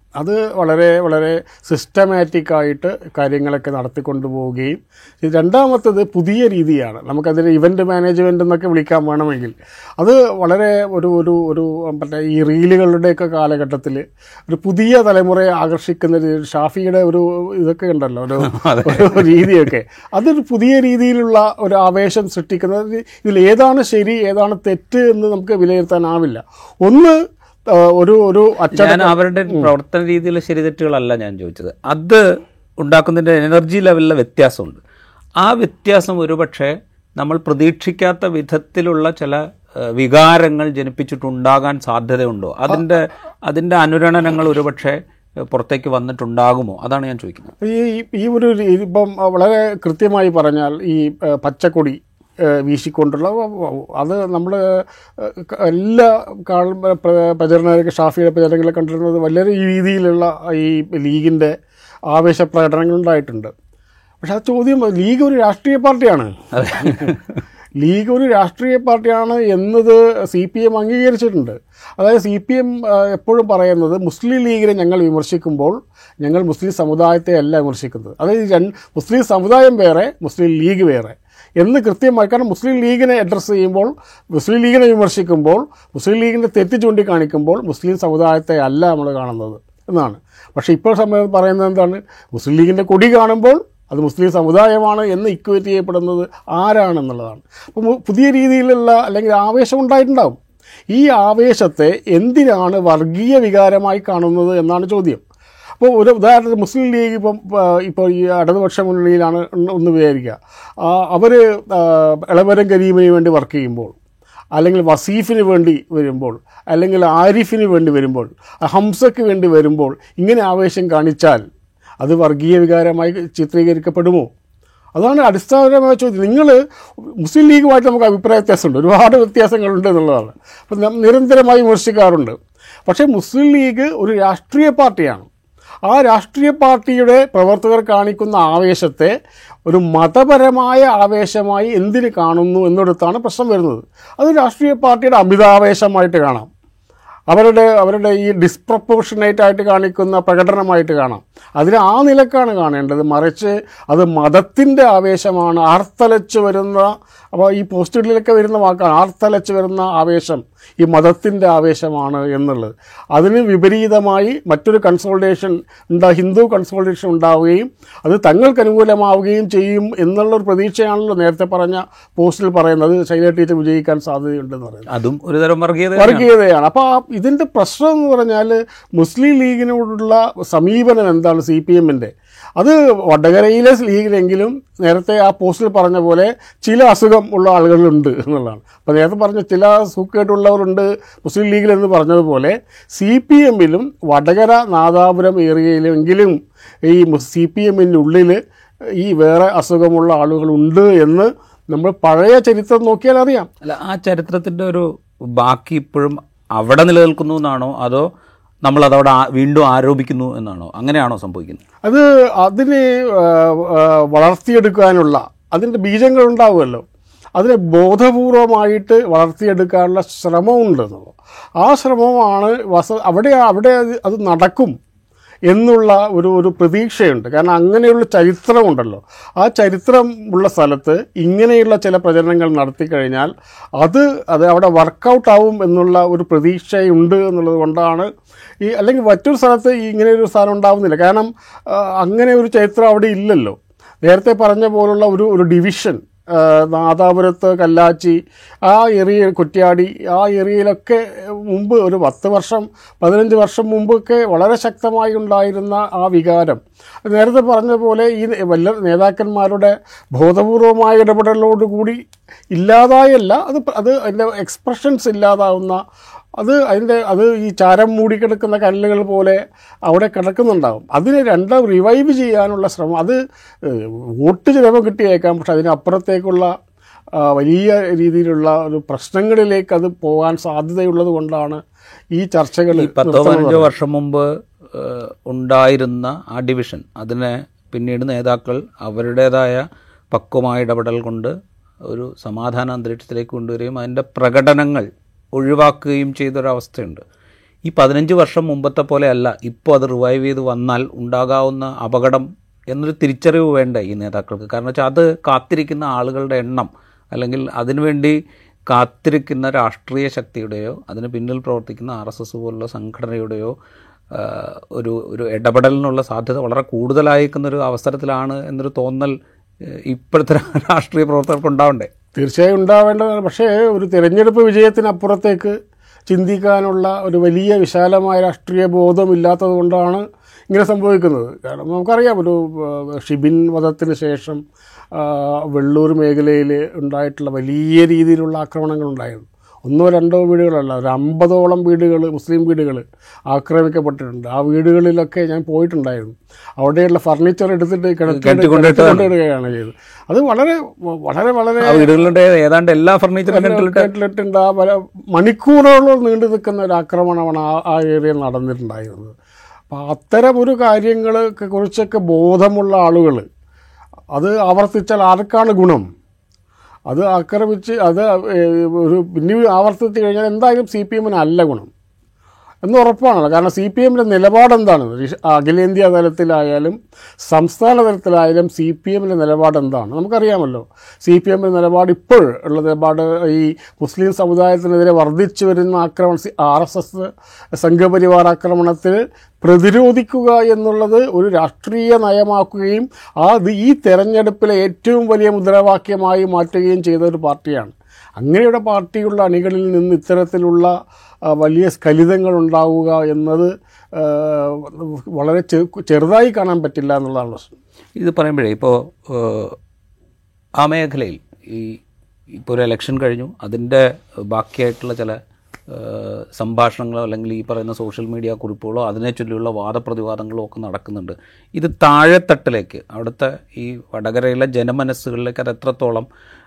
അത് വളരെ വളരെ സിസ്റ്റമാറ്റിക് ആയിട്ട് കാര്യങ്ങളൊക്കെ നടത്തിക്കൊണ്ടു പോവുകയും ഇത് രണ്ടാമത്തത് പുതിയ രീതിയാണ് നമുക്കതിന് ഇവൻ്റ് മാനേജ്മെൻ്റ് എന്നൊക്കെ വിളിക്കാൻ വേണമെങ്കിൽ അത് വളരെ ഒരു ഒരു ഒരു മറ്റേ ഈ റീലുകളുടെയൊക്കെ കാലഘട്ടത്തിൽ ഒരു പുതിയ തലമുറയെ ആകർഷിക്കുന്ന രീതിയിൽ ഷാഫിയുടെ ഒരു ഇതൊക്കെ ഉണ്ടല്ലോ ഒരു ഒരു രീതിയൊക്കെ അതൊരു പുതിയ രീതിയിലുള്ള ഒരു ആവേശം സൃഷ്ടിക്കുന്നത് ഇതിൽ ഏതാണ് ശരി ഏതാണ് തെറ്റ് എന്ന് നമുക്ക് വിലയിരുത്താനാവില്ല ഒന്ന് ആ, ഒരു ഒരു അച്ച ഞാൻ അവരുടെ പ്രവർത്തന രീതിയിലെ ശരിതെറ്റുകളല്ല ഞാൻ ചോദിച്ചത് അത് ഉണ്ടാക്കുന്നതിൻ്റെ എനർജി ലെവലിലെ വ്യത്യാസമുണ്ട് ആ വ്യത്യാസം ഒരുപക്ഷെ നമ്മൾ പ്രതീക്ഷിക്കാത്ത വിധത്തിലുള്ള ചില ഏഹ്, വികാരങ്ങൾ ജനിപ്പിച്ചിട്ടുണ്ടാകാൻ സാധ്യതയുണ്ടോ അതിൻ്റെ അതിൻ്റെ അനുരണനങ്ങൾ ഒരുപക്ഷെ ഏഹ്, പുറത്തേക്ക് വന്നിട്ടുണ്ടാകുമോ അതാണ് ഞാൻ ചോദിക്കുന്നത് ഈ ഈ ഒരു രീ- ഇപ്പം വളരെ കൃത്യമായി പറഞ്ഞാൽ ഈ ഏഹ്, പച്ചക്കൊടി ഏഹ്, വീശിക്കൊണ്ടുള്ള അത് നമ്മൾ എല്ലാ കാൾ പ്ര- പ്രചരണ ഷാഫിയുടെ പ്രചരണങ്ങളെ കണ്ടിരുന്നത് വളരെ രീതിയിലുള്ള ഈ ലീഗിൻ്റെ ആവേശ പ്രകടനങ്ങൾ ഉണ്ടായിട്ടുണ്ട് പക്ഷെ ആ ചോദ്യം ലീഗ് ഒരു രാഷ്ട്രീയ പാർട്ടിയാണ് ലീഗ് ഒരു രാഷ്ട്രീയ പാർട്ടിയാണ് എന്നത് സി പി എം അംഗീകരിച്ചിട്ടുണ്ട് അതായത് സി പി എം എപ്പോഴും പറയുന്നത് മുസ്ലിം ലീഗിനെ ഞങ്ങൾ വിമർശിക്കുമ്പോൾ ഞങ്ങൾ മുസ്ലിം സമുദായത്തെ അല്ല വിമർശിക്കുന്നത് അതായത് രണ്ട് മുസ്ലിം സമുദായം വേറെ മുസ്ലിം ലീഗ് വേറെ എന്ന് കൃത്യമായി കാരണം മുസ്ലിം ലീഗിനെ അഡ്രസ്സ് ചെയ്യുമ്പോൾ മുസ്ലിം ലീഗിനെ വിമർശിക്കുമ്പോൾ മുസ്ലിം ലീഗിൻ്റെ തെറ്റ് ചൂണ്ടിക്കാണിക്കുമ്പോൾ മുസ്ലിം സമുദായത്തെ അല്ല നമ്മൾ കാണുന്നത് എന്നാണ് പക്ഷേ ഇപ്പോൾ സമയം പറയുന്നത് എന്താണ് മുസ്ലിം ലീഗിൻ്റെ കൊടി കാണുമ്പോൾ അത് മുസ്ലിം സമുദായമാണ് എന്ന് ഇക്വേറ്റ് ചെയ്യപ്പെടുന്നത് ആരാണെന്നുള്ളതാണ് അപ്പോൾ മു- പുതിയ രീതിയിലുള്ള അല്ലെങ്കിൽ ആവേശം ഉണ്ടായിട്ടുണ്ടാവും ഈ ആവേശത്തെ എന്തിനാണ് വർഗീയ വികാരമായി കാണുന്നത് എന്നാണ് ചോദ്യം അപ്പോൾ ഒരു ഉദാഹരണത്തിന് മുസ്ലിം ലീഗ് ഇപ്പം ആ, ഇപ്പോൾ ഈ ഇടതുപക്ഷ മുന്നണിയിലാണ് എന്ന് ഒന്ന് വിചാരിക്കുക അവർ ഇളവരം കരീമിന് വേണ്ടി വർക്ക് ചെയ്യുമ്പോൾ അല്ലെങ്കിൽ വസീഫിന് വേണ്ടി വരുമ്പോൾ അല്ലെങ്കിൽ ആരിഫിന് വേണ്ടി വരുമ്പോൾ ഹംസയ്ക്ക് വേണ്ടി വരുമ്പോൾ ഇങ്ങനെ ആവേശം കാണിച്ചാൽ അത് വർഗീയ വികാരമായി ചിത്രീകരിക്കപ്പെടുമോ അതാണ് അടിസ്ഥാനപരമായ ചോദ്യം നിങ്ങൾ മുസ്ലിം ലീഗുമായിട്ട് നമുക്ക് അഭിപ്രായ വ്യത്യാസമുണ്ട് ഒരുപാട് വ്യത്യാസങ്ങളുണ്ട് എന്നുള്ളതാണ് അപ്പം നാം നിരന്തരമായി വിമർശിക്കാറുണ്ട് പക്ഷേ മുസ്ലിം ലീഗ് ഒരു രാഷ്ട്രീയ പാർട്ടിയാണ് ആ രാഷ്ട്രീയ പാർട്ടിയുടെ പ്രവർത്തകർ കാണിക്കുന്ന ആവേശത്തെ ഒരു മതപരമായ ആവേശമായി എന്തിന് കാണുന്നു എന്നിടത്താണ് പ്രശ്നം വരുന്നത് അത് രാഷ്ട്രീയ പാർട്ടിയുടെ അമിതാവേശമായിട്ട് കാണാം അവരുടെ അവരുടെ ഈ ഡിസ്പ്രപ്പോർഷനേറ്റ് ആയിട്ട് കാണിക്കുന്ന പ്രകടനമായിട്ട് കാണാം അതിന് ആ നിലക്കാണ് കാണേണ്ടത് മറിച്ച് അത് മതത്തിൻ്റെ ആവേശമാണ് ആർത്തലച്ച് വരുന്ന അപ്പോൾ ഈ പോസ്റ്റുകളിലൊക്കെ വരുന്ന വാക്കാണ് ആർത്തലച്ച് വരുന്ന ആവേശം ഈ മതത്തിൻ്റെ ആവേശമാണ് എന്നുള്ളത് അതിന് വിപരീതമായി മറ്റൊരു കൺസോൾട്ടേഷൻ ഉണ്ടാ ഹിന്ദു കൺസോൾട്ടേഷൻ ഉണ്ടാവുകയും അത് തങ്ങൾക്ക് അനുകൂലമാവുകയും ചെയ്യും എന്നുള്ളൊരു പ്രതീക്ഷയാണല്ലോ നേരത്തെ പറഞ്ഞ പോസ്റ്റിൽ പറയുന്നത് ശൈല ടീച്ചർ വിജയിക്കാൻ സാധ്യതയുണ്ടെന്ന് പറയുന്നത് അതും ഒരുതരം വർഗീയത വർഗീയതയാണ് അപ്പോൾ ആ ഇതിൻ്റെ പ്രശ്നം എന്ന് പറഞ്ഞാൽ മുസ്ലിം ലീഗിനോടുള്ള സമീപനം എന്താണ് സി പി എമ്മിൻ്റെ അത് വടകരയിലെ ലീഗിലെങ്കിലും നേരത്തെ ആ പോസ്റ്റിൽ പറഞ്ഞ പോലെ ചില അസുഖം ഉള്ള ആളുകളുണ്ട് എന്നുള്ളതാണ് അപ്പോൾ നേരത്തെ പറഞ്ഞ ചില സൂക്കേട്ടുള്ളവരുണ്ട് മുസ്ലിം ലീഗിൽ എന്ന് പറഞ്ഞതുപോലെ സി പി എമ്മിലും വടകര നാദാപുരം ഏരിയയിലെങ്കിലും ഈ സി പി എമ്മിൻ്റെ ഉള്ളിൽ ഈ വേറെ അസുഖമുള്ള ആളുകളുണ്ട് എന്ന് നമ്മൾ പഴയ ചരിത്രം നോക്കിയാൽ അറിയാം അല്ല ആ ചരിത്രത്തിന്റെ ഒരു ബാക്കി ഇപ്പോഴും അവിടെ നിലനിൽക്കുന്നു എന്നാണോ അതോ നമ്മൾ അതവിടെ ആ- വീണ്ടും ആരോപിക്കുന്നു എന്നാണോ അങ്ങനെയാണോ സംഭവിക്കുന്നത് അത് അതിനെ ആ, ആ, വളർത്തിയെടുക്കാനുള്ള അതിൻ്റെ ബീജങ്ങൾ ഉണ്ടാവുമല്ലോ അതിനെ ബോധപൂർവമായിട്ട് വളർത്തിയെടുക്കാനുള്ള ശ്രമമുണ്ടെന്നുള്ളത് ആ ശ്രമമാണ് വസ അവിടെ അവിടെ അത് അത് നടക്കും എന്നുള്ള ഒരു ഒരു പ്രതീക്ഷയുണ്ട് കാരണം അങ്ങനെയുള്ള ചരിത്രമുണ്ടല്ലോ ആ ചരിത്രം ഉള്ള സ്ഥലത്ത് ഇങ്ങനെയുള്ള ചില പ്രചരണങ്ങൾ നടത്തി കഴിഞ്ഞാൽ അത് അത് അവിടെ വർക്കൗട്ട് ആവും എന്നുള്ള ഒരു പ്രതീക്ഷയുണ്ട് എന്നുള്ളത് കൊണ്ടാണ് ഈ അല്ലെങ്കിൽ മറ്റൊരു സ്ഥലത്ത് ഈ ഇങ്ങനെ ഒരു സാധനം ഉണ്ടാവുന്നില്ല കാരണം ആ, അങ്ങനെ ഒരു ചരിത്രം അവിടെ ഇല്ലല്ലോ നേരത്തെ പറഞ്ഞ പോലുള്ള ഒരു ഒരു ഡിവിഷൻ ആ, നാദാപുരത്ത് കല്ലാച്ചി ആ ഏരിയ കുറ്റ്യാടി ആ ഏരിയയിലൊക്കെ മുമ്പ് ഒരു പത്ത് വർഷം പതിനഞ്ച് വർഷം മുമ്പൊക്കെ വളരെ ശക്തമായി ഉണ്ടായിരുന്ന ആ വികാരം നേരത്തെ പറഞ്ഞതുപോലെ ഈ വല്ല നേതാക്കന്മാരുടെ ബോധപൂർവമായ ഇടപെടലോടുകൂടി ഇല്ലാതായല്ല അത് പ്ര- അത് അതിൻ്റെ എക്സ്പ്രഷൻസ് ഇല്ലാതാവുന്ന അത് അതിൻ്റെ അത് ഈ ചാരം മൂടിക്കിടക്കുന്ന കല്ലുകൾ പോലെ അവിടെ കിടക്കുന്നുണ്ടാവും അതിനെ രണ്ടാം റിവൈവ് ചെയ്യാനുള്ള ശ്രമം അത് ഏഹ്, വോട്ട് ചിലപ്പോൾ കിട്ടിയേക്കാം പക്ഷെ അതിനപ്പുറത്തേക്കുള്ള ആ, വലിയ രീതിയിലുള്ള ഒരു പ്രശ്നങ്ങളിലേക്ക് അത് പോകാൻ സാധ്യതയുള്ളത് കൊണ്ടാണ് ഈ ചർച്ചകൾ ഈ പത്തോ പതിനഞ്ചോ വർഷം മുമ്പ് ഏഹ്, ഉണ്ടായിരുന്ന ആ ഡിവിഷൻ അതിനെ പിന്നീട് നേതാക്കൾ അവരുടേതായ പക്വമായ ഇടപെടൽ കൊണ്ട് ഒരു സമാധാന അന്തരീക്ഷത്തിലേക്ക് കൊണ്ടുവരികയും അതിൻ്റെ പ്രകടനങ്ങൾ ഒഴിവാക്കുകയും ചെയ്തൊരവസ്ഥയുണ്ട് ഈ പതിനഞ്ച് വർഷം മുമ്പത്തെ പോലെ അല്ല ഇപ്പോൾ അത് റിവൈവ് ചെയ്ത് വന്നാൽ ഉണ്ടാകാവുന്ന അപകടം എന്നൊരു തിരിച്ചറിവ് വേണ്ടേ ഈ നേതാക്കൾക്ക് കാരണം വെച്ചാൽ അത് കാത്തിരിക്കുന്ന ആളുകളുടെ എണ്ണം അല്ലെങ്കിൽ അതിനുവേണ്ടി കാത്തിരിക്കുന്ന രാഷ്ട്രീയ ശക്തിയുടെയോ അതിന് പിന്നിൽ പ്രവർത്തിക്കുന്ന ആർ എസ് എസ് പോലുള്ള സംഘടനയുടെയോ ആ, ഒരു ഒരു ഇടപെടലിനുള്ള സാധ്യത വളരെ കൂടുതലായിരിക്കുന്ന ഒരു അവസരത്തിലാണ് എന്നൊരു തോന്നൽ ഏഹ്, ഇപ്പോഴത്തെ രാഷ്ട്രീയ പ്രവർത്തകർക്ക് ഉണ്ടാവണ്ടേ തീർച്ചയായും ഉണ്ടാവേണ്ടതാണ് പക്ഷേ ഒരു തിരഞ്ഞെടുപ്പ് വിജയത്തിനപ്പുറത്തേക്ക് ചിന്തിക്കാനുള്ള ഒരു വലിയ വിശാലമായ രാഷ്ട്രീയ ബോധമില്ലാത്തത് കൊണ്ടാണ് ഇങ്ങനെ സംഭവിക്കുന്നത് കാരണം നമുക്കറിയാം ഒരു ആ, ഷിബിൻ വധത്തിന് ശേഷം ആ, വെള്ളൂർ മേഖലയിൽ ഉണ്ടായിട്ടുള്ള വലിയ രീതിയിലുള്ള ആക്രമണങ്ങൾ ഉണ്ടായിരുന്നു ഒന്നോ രണ്ടോ വീടുകളല്ല ഒരു അമ്പതോളം വീടുകൾ മുസ്ലിം വീടുകൾ ആക്രമിക്കപ്പെട്ടിട്ടുണ്ട് ആ വീടുകളിലൊക്കെ ഞാൻ പോയിട്ടുണ്ടായിരുന്നു അവിടെയുള്ള ഫർണിച്ചർ എടുത്തിട്ട് കിടത്തി കിണറ്റിൽ കൊണ്ടിട്ടതാണ്. കൊണ്ടിടുകയാണ് ചെയ്തത് അത് വളരെ വളരെ വളരെ ആ വീടുകളുടെ ഏതാണ്ട് എല്ലാ ഫർണിച്ചറും കണ്ടിട്ട് കേട്ടിട്ടുണ്ട് ആ പല മണിക്കൂറുകളോളം നീണ്ടു നിൽക്കുന്ന ഒരു ആക്രമണമാണ് ആ ആ ഏരിയയിൽ നടന്നിട്ടുണ്ടായിരുന്നത് അപ്പം അത്തരം ഒരു കാര്യങ്ങളെ കുറിച്ചൊക്കെ ബോധമുള്ള ആളുകൾ അത് ആവർത്തിച്ചാൽ ആർക്കാണ് ഗുണം അത് ആക്രമിച്ച് അത് ഏഹ്, ഒരു പിന്നെ ആവർത്തിച്ച് കഴിഞ്ഞാൽ എന്തായാലും സി പി എമ്മിന് അല്ല ഗുണം എന്ന് ഉറപ്പാണല്ലോ കാരണം സി പി എമ്മിൻ്റെ നിലപാട് എന്താണ് രിഷ- അഖിലേന്ത്യാ തലത്തിലായാലും സംസ്ഥാന തലത്തിലായാലും സി പി എമ്മിൻ്റെ നിലപാട് എന്താണ് നമുക്കറിയാമല്ലോ സി പി എമ്മിൻ്റെ നിലപാട് ഇപ്പോൾ ഉള്ള നിലപാട് ഈ മുസ്ലിം സമുദായത്തിനെതിരെ വർദ്ധിച്ചു വരുന്ന ആക്രമണം ആർ എസ് എസ് സംഘപരിവാർ ആക്രമണത്തിന് പ്രതിരോധിക്കുക എന്നുള്ളത് ഒരു രാഷ്ട്രീയ നയമാക്കുകയും അത് ഈ തെരഞ്ഞെടുപ്പിലെ ഏറ്റവും വലിയ മുദ്രാവാക്യമായി മാറ്റുകയും ചെയ്ത ഒരു പാർട്ടിയാണ് അങ്ങനെയുള്ള പാർട്ടിയുള്ള അണികളിൽ നിന്ന് ഇത്തരത്തിലുള്ള ആ, വലിയ സ്ഖലിതങ്ങൾ ഉണ്ടാവുക എന്നത് ആ, വളരെ ചെ- ചെറുതായി കാണാൻ പറ്റില്ല എന്നുള്ളതാണ് പ്രശ്നം ഇത് പറയുമ്പോഴേ ഇപ്പോൾ ആ മേഖലയിൽ ഈ ഇപ്പോൾ ഒരു ഇലക്ഷൻ കഴിഞ്ഞു അതിൻ്റെ ബാക്കിയായിട്ടുള്ള ചില ഏഹ്, സംഭാഷണങ്ങളോ അല്ലെങ്കിൽ ഈ പറയുന്ന സോഷ്യൽ മീഡിയ കുറിപ്പുകളോ അതിനെ ചൊല്ലിയുള്ള വാദപ്രതിവാദങ്ങളോ ഒക്കെ നടക്കുന്നുണ്ട് ഇത് താഴെത്തട്ടിലേക്ക് അവിടുത്തെ ഈ വടകരയിലെ ജനമനസ്സുകളിലേക്ക് അത് എത്രത്തോളം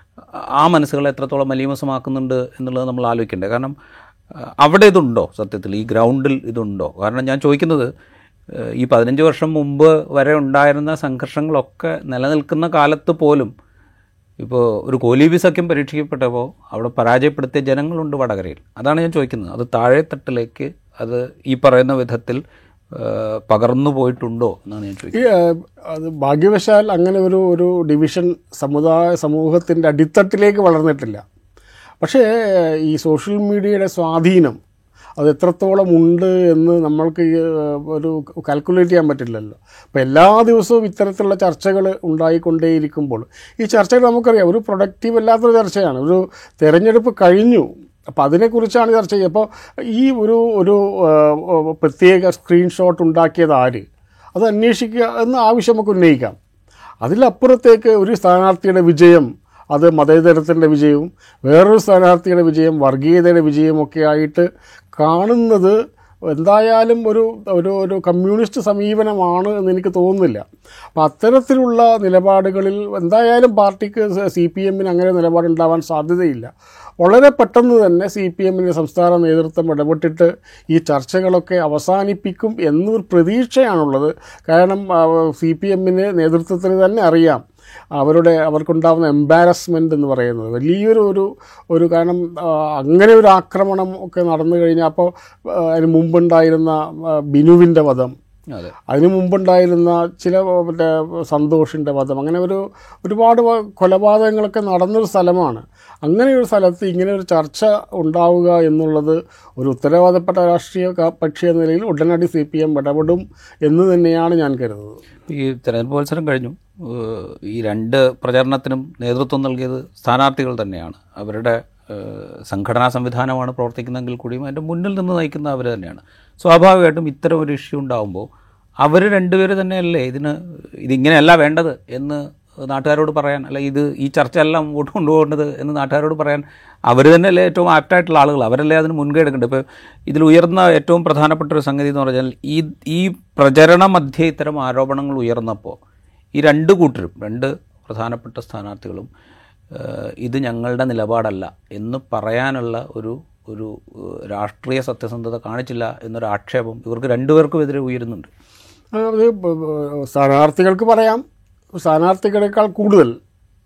ആ മനസ്സുകളെ എത്രത്തോളം മലീമസമാക്കുന്നുണ്ട് എന്നുള്ളത് നമ്മൾ ആലോചിക്കേണ്ടത് കാരണം ഏഹ്, അവിടെ ഇതുണ്ടോ സത്യത്തിൽ ഈ ഗ്രൗണ്ടിൽ ഇതുണ്ടോ കാരണം ഞാൻ ചോദിക്കുന്നത് ഏഹ്, ഈ പതിനഞ്ച് വർഷം മുമ്പ് വരെ ഉണ്ടായിരുന്ന സംഘർഷങ്ങളൊക്കെ നിലനിൽക്കുന്ന കാലത്ത് പോലും ഇപ്പോൾ ഒരു കോലീബി സഖ്യം പരീക്ഷിക്കപ്പെട്ടപ്പോൾ അവിടെ പരാജയപ്പെടുത്തിയ ജനങ്ങളുണ്ട് വടകരയിൽ അതാണ് ഞാൻ ചോദിക്കുന്നത് അത് താഴെത്തട്ടിലേക്ക് അത് ഈ പറയുന്ന വിധത്തിൽ ഏഹ്, പകർന്നു പോയിട്ടുണ്ടോ എന്നാണ് ഞാൻ ചോദിക്കുന്നത് ഈ ആ, അത് ഭാഗ്യവശാൽ അങ്ങനെ ഒരു ഒരു ഡിവിഷൻ സമുദായ സമൂഹത്തിൻ്റെ അടിത്തട്ടിലേക്ക് വളർന്നിട്ടില്ല പക്ഷേ ഈ സോഷ്യൽ മീഡിയയുടെ സ്വാധീനം അത് എത്രത്തോളം ഉണ്ട് എന്ന് നമ്മൾക്ക് ഈ, ആ, ഒരു കാൽക്കുലേറ്റ് ചെയ്യാൻ പറ്റില്ലല്ലോ അപ്പോൾ എല്ലാ ദിവസവും ഇത്തരത്തിലുള്ള ചർച്ചകൾ ഉണ്ടായിക്കൊണ്ടേയിരിക്കുമ്പോൾ ഈ ചർച്ചകൾ നമുക്കറിയാം ഒരു പ്രൊഡക്റ്റീവ് അല്ലാത്തൊരു ചർച്ചയാണ് ഒരു തെരഞ്ഞെടുപ്പ് കഴിഞ്ഞു അപ്പോൾ അതിനെക്കുറിച്ചാണ് ചർച്ച ചെയ്യുക അപ്പോൾ ഈ ഒരു ഒരു ആ, ആ, പ്രത്യേക സ്ക്രീൻഷോട്ട് ഉണ്ടാക്കിയത് ആര് അത് അന്വേഷിക്കുക എന്ന ആവശ്യം നമുക്ക് ഉന്നയിക്കാം അതിലപ്പുറത്തേക്ക് ഒരു സ്ഥാനാർത്ഥിയുടെ വിജയം അത് മതേതരത്തിൻ്റെ വിജയവും വേറൊരു സ്ഥാനാർത്ഥിയുടെ വിജയം വർഗീയതയുടെ വിജയമൊക്കെ ആയിട്ട് കാണുന്നത് എന്തായാലും ഒരു ഒരു ഒരു കമ്മ്യൂണിസ്റ്റ് സമീപനമാണ് എന്ന് എനിക്ക് തോന്നുന്നില്ല അപ്പോൾ അത്തരത്തിലുള്ള നിലപാടുകളിൽ എന്തായാലും പാർട്ടിക്ക് സി പി എമ്മിന് അങ്ങനെ നിലപാടുണ്ടാവാൻ സാധ്യതയില്ല വളരെ പെട്ടെന്ന് തന്നെ സി പി എമ്മിൻ്റെ സംസ്ഥാന നേതൃത്വം ഇടപെട്ടിട്ട് ഈ ചർച്ചകളൊക്കെ അവസാനിപ്പിക്കും എന്നൊരു പ്രതീക്ഷയാണുള്ളത് കാരണം സി പി എമ്മിന് നേതൃത്വത്തിന് തന്നെ അറിയാം അവരുടെ അവർക്കുണ്ടാകുന്ന എംബാരസ്മെൻ്റ് എന്ന് പറയുന്നത് വലിയൊരു ഒരു ഒരു കാരണം ആ, അങ്ങനെ ഒരു ആക്രമണം ഒക്കെ നടന്നു കഴിഞ്ഞാൽ അപ്പോൾ ആ, അതിന് മുമ്പുണ്ടായിരുന്ന ആ, ബിനുവിൻ്റെ വധം അതെ അതിനു മുമ്പുണ്ടായിരുന്ന ചില മറ്റേ സന്തോഷിൻ്റെ വധം അങ്ങനെ ഒരു ഒരുപാട് വ- കൊലപാതകങ്ങളൊക്കെ നടന്നൊരു സ്ഥലമാണ് അങ്ങനെ ഒരു സ്ഥലത്ത് ഇങ്ങനെ ഒരു ചർച്ച ഉണ്ടാവുക എന്നുള്ളത് ഒരു ഉത്തരവാദപ്പെട്ട രാഷ്ട്രീയ ക- കക്ഷി എന്ന നിലയിൽ ഉടനടി സി പി എം ഇടപെടും എന്ന് തന്നെയാണ് ഞാൻ കരുതുന്നത് ഈ തെരഞ്ഞെടുപ്പ് മത്സരം കഴിഞ്ഞു ഏഹ് ഈ രണ്ട് പ്രചരണത്തിനും നേതൃത്വം നൽകിയത് സ്ഥാനാർത്ഥികൾ തന്നെയാണ് അവരുടെ ഏഹ് സംഘടനാ സംവിധാനമാണ് പ്രവർത്തിക്കുന്നതെങ്കിൽ കൂടിയും അതിൻ്റെ മുന്നിൽ നിന്ന് നയിക്കുന്ന അവർ തന്നെയാണ് സ്വാഭാവികമായിട്ടും ഇത്തരം ഒരു ഇഷ്യൂ ഉണ്ടാകുമ്പോൾ അവർ രണ്ടുപേര് തന്നെയല്ലേ ഇതിന് ഇതിങ്ങനെയല്ല വേണ്ടത് എന്ന് നാട്ടുകാരോട് പറയാൻ അല്ല ഇത് ഈ ചർച്ചയല്ല മുമ്പോട്ട് കൊണ്ടുപോകേണ്ടത് എന്ന് നാട്ടുകാരോട് പറയാൻ അവർ തന്നെയല്ലേ ഏറ്റവും ആപ്റ്റായിട്ടുള്ള ആളുകൾ അവരല്ലേ അതിന് മുൻകൈ എടുക്കേണ്ടത് ഇപ്പോൾ ഇതിൽ ഉയർന്ന ഏറ്റവും പ്രധാനപ്പെട്ട ഒരു സംഗതി എന്ന് പറഞ്ഞാൽ ഈ ഈ പ്രചരണ മധ്യേ ഇത്തരം ആരോപണങ്ങൾ ഉയർന്നപ്പോൾ ഈ രണ്ട് കൂട്ടരും രണ്ട് പ്രധാനപ്പെട്ട സ്ഥാനാർത്ഥികളും ഏഹ്, ഇത് ഞങ്ങളുടെ നിലപാടല്ല എന്ന് പറയാനുള്ള ഒരു ഒരു ഏഹ്, രാഷ്ട്രീയ സത്യസന്ധത കാണിച്ചില്ല എന്നൊരു ആക്ഷേപം ഇവർക്ക് രണ്ടുപേർക്കും എതിരെ ഉയരുന്നുണ്ട് അത് ബ- ബ- സ്ഥാനാർത്ഥികൾക്ക് പറയാം സ്ഥാനാർത്ഥികളെക്കാൾ കൂടുതൽ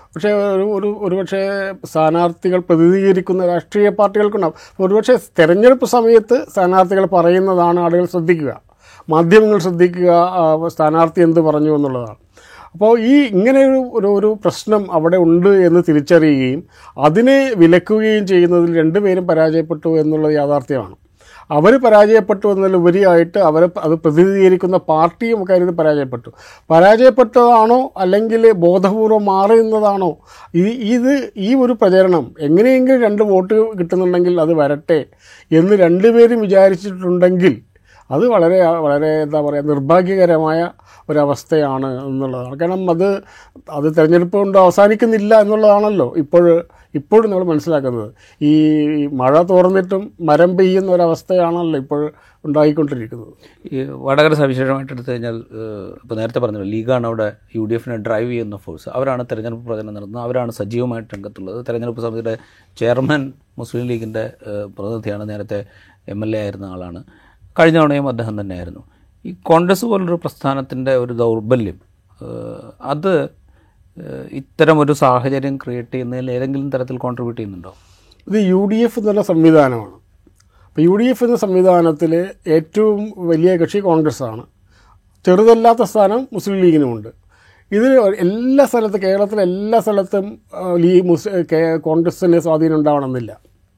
പക്ഷേ ഒരു ഒരു ഒരുപക്ഷെ സ്ഥാനാർത്ഥികൾ പ്രതിനിധീകരിക്കുന്ന രാഷ്ട്രീയ പാർട്ടികൾക്കുണ്ടാവും ഒരുപക്ഷെ തെരഞ്ഞെടുപ്പ് സമയത്ത് സ്ഥാനാർത്ഥികൾ പറയുന്നതാണ് ആളുകൾ ശ്രദ്ധിക്കുക മാധ്യമങ്ങൾ ശ്രദ്ധിക്കുക ആ, സ്ഥാനാർത്ഥി എന്ത് പറഞ്ഞു എന്നുള്ളതാണ് അപ്പോൾ ഈ ഇങ്ങനെ ഒരു ഒരു ഒരു പ്രശ്നം അവിടെ ഉണ്ട് എന്ന് തിരിച്ചറിയുകയും അതിനെ വിലക്കുകയും ചെയ്യുന്നതിൽ രണ്ടുപേരും പരാജയപ്പെട്ടു എന്നുള്ളത് യാഥാർത്ഥ്യമാണ് അവർ പരാജയപ്പെട്ടു എന്നതിലുപരിയായിട്ട് അവരെ അത് പ്രതിനിധീകരിക്കുന്ന പാർട്ടിയും കാര്യത്തിൽ പരാജയപ്പെട്ടു പരാജയപ്പെട്ടതാണോ അല്ലെങ്കിൽ ബോധപൂർവം മാറുന്നതാണോ ഇത് ഇത് ഈ ഒരു പ്രചരണം എങ്ങനെയെങ്കിലും രണ്ട് വോട്ട് കിട്ടുന്നുണ്ടെങ്കിൽ അത് വരട്ടെ എന്ന് രണ്ടുപേരും വിചാരിച്ചിട്ടുണ്ടെങ്കിൽ അത് വളരെ വളരെ എന്താ പറയുക നിർഭാഗ്യകരമായ ഒരവസ്ഥയാണ് എന്നുള്ളതാണ് കാരണം അത് അത് തിരഞ്ഞെടുപ്പ് കൊണ്ട് അവസാനിക്കുന്നില്ല എന്നുള്ളതാണല്ലോ ഇപ്പോൾ ഇപ്പോഴും നമ്മൾ മനസ്സിലാക്കുന്നത് ഈ മഴ തോർന്നിട്ടും മരം പെയ്യുന്ന ഒരവസ്ഥയാണല്ലോ ഇപ്പോൾ ഉണ്ടായിക്കൊണ്ടിരിക്കുന്നത് ഈ വടകര സവിശേഷമായിട്ട് എടുത്തു കഴിഞ്ഞാൽ ഇപ്പോൾ നേരത്തെ പറഞ്ഞല്ലോ ലീഗാണ് അവിടെ യു ഡി എഫിനെ ഡ്രൈവ് ചെയ്യുന്ന ഫോഴ്സ് അവരാണ് തെരഞ്ഞെടുപ്പ് പ്രചരണം നടത്തുന്നത് അവരാണ് സജീവമായിട്ട് രംഗത്തുള്ളത് തെരഞ്ഞെടുപ്പ് സമിതിയുടെ ചെയർമാൻ മുസ്ലിം ലീഗിൻ്റെ ഏഹ്, പ്രതിനിധിയാണ് നേരത്തെ എം എൽ എ ആയിരുന്ന ആളാണ് കഴിഞ്ഞ തവണയും അദ്ദേഹം തന്നെയായിരുന്നു ഈ കോൺഗ്രസ് പോലൊരു പ്രസ്ഥാനത്തിൻ്റെ ഒരു ദൗർബല്യം ഏഹ്, അത് ഏഹ്, ഇത്തരം ഒരു സാഹചര്യം ക്രിയേറ്റ് ചെയ്യുന്നതിൽ ഏതെങ്കിലും തരത്തിൽ കോൺട്രിബ്യൂട്ട് ചെയ്യുന്നുണ്ടോ ഇത് യു ഡി എഫ് എന്നുള്ള സംവിധാനമാണ് അപ്പോൾ യു ഡി എഫ് എന്ന സംവിധാനത്തിൽ ഏറ്റവും വലിയ കക്ഷി കോൺഗ്രസ്സാണ് ചെറുതല്ലാത്ത സ്ഥാനം മുസ്ലിം ലീഗിനുമുണ്ട് ഇതിൽ എല്ലാ സ്ഥലത്തും കേരളത്തിലെ എല്ലാ സ്ഥലത്തും ആ, ലീ മുസ് കേ- കോൺഗ്രസ്സിന് സ്വാധീനം ഉണ്ടാവണമെന്നില്ല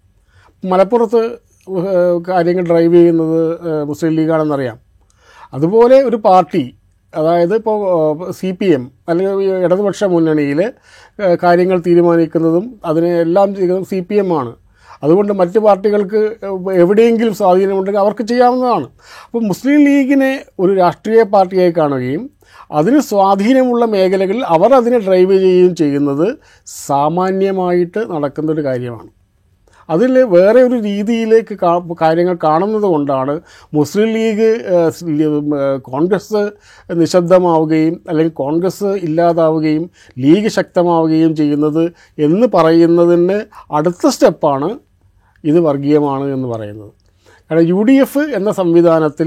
മലപ്പുറത്ത് ഏഹ്, കാര്യങ്ങൾ ഡ്രൈവ് ചെയ്യുന്നത് ഏഹ്, മുസ്ലിം ലീഗാണെന്നറിയാം അതുപോലെ ഒരു പാർട്ടി അതായത് ഇപ്പോൾ സി പി എം അല്ലെങ്കിൽ ഈ ഇടതുപക്ഷ മുന്നണിയിൽ ഏഹ്, കാര്യങ്ങൾ തീരുമാനിക്കുന്നതും അതിനെ എല്ലാം ചെയ്യുന്നതും സി പി എം ആണ് അതുകൊണ്ട് മറ്റ് പാർട്ടികൾക്ക് എവിടെയെങ്കിലും സ്വാധീനമുണ്ടെങ്കിൽ അവർക്ക് ചെയ്യാവുന്നതാണ് അപ്പോൾ മുസ്ലിം ലീഗിനെ ഒരു രാഷ്ട്രീയ പാർട്ടിയായി കാണുകയും അതിന് സ്വാധീനമുള്ള മേഖലകളിൽ അവർ അതിനെ ഡ്രൈവ് ചെയ്യുകയും ചെയ്യുന്നത് സാമാന്യമായിട്ട് നടക്കുന്നൊരു കാര്യമാണ് അതിൽ വേറെ ഒരു രീതിയിലേക്ക് കാ- കാര്യങ്ങൾ കാണുന്നത് കൊണ്ടാണ് മുസ്ലിം ലീഗ് ഏഹ്, സ് ലി- ഏഹ്, കോൺഗ്രസ് നിശബ്ദമാവുകയും അല്ലെങ്കിൽ കോൺഗ്രസ് ഇല്ലാതാവുകയും ലീഗ് ശക്തമാവുകയും ചെയ്യുന്നത് എന്ന് പറയുന്നതിന് അടുത്ത സ്റ്റെപ്പാണ് ഇത് വർഗീയമാണ് എന്ന് പറയുന്നത് കാരണം യു ഡി എഫ് എന്ന സംവിധാനത്തിൽ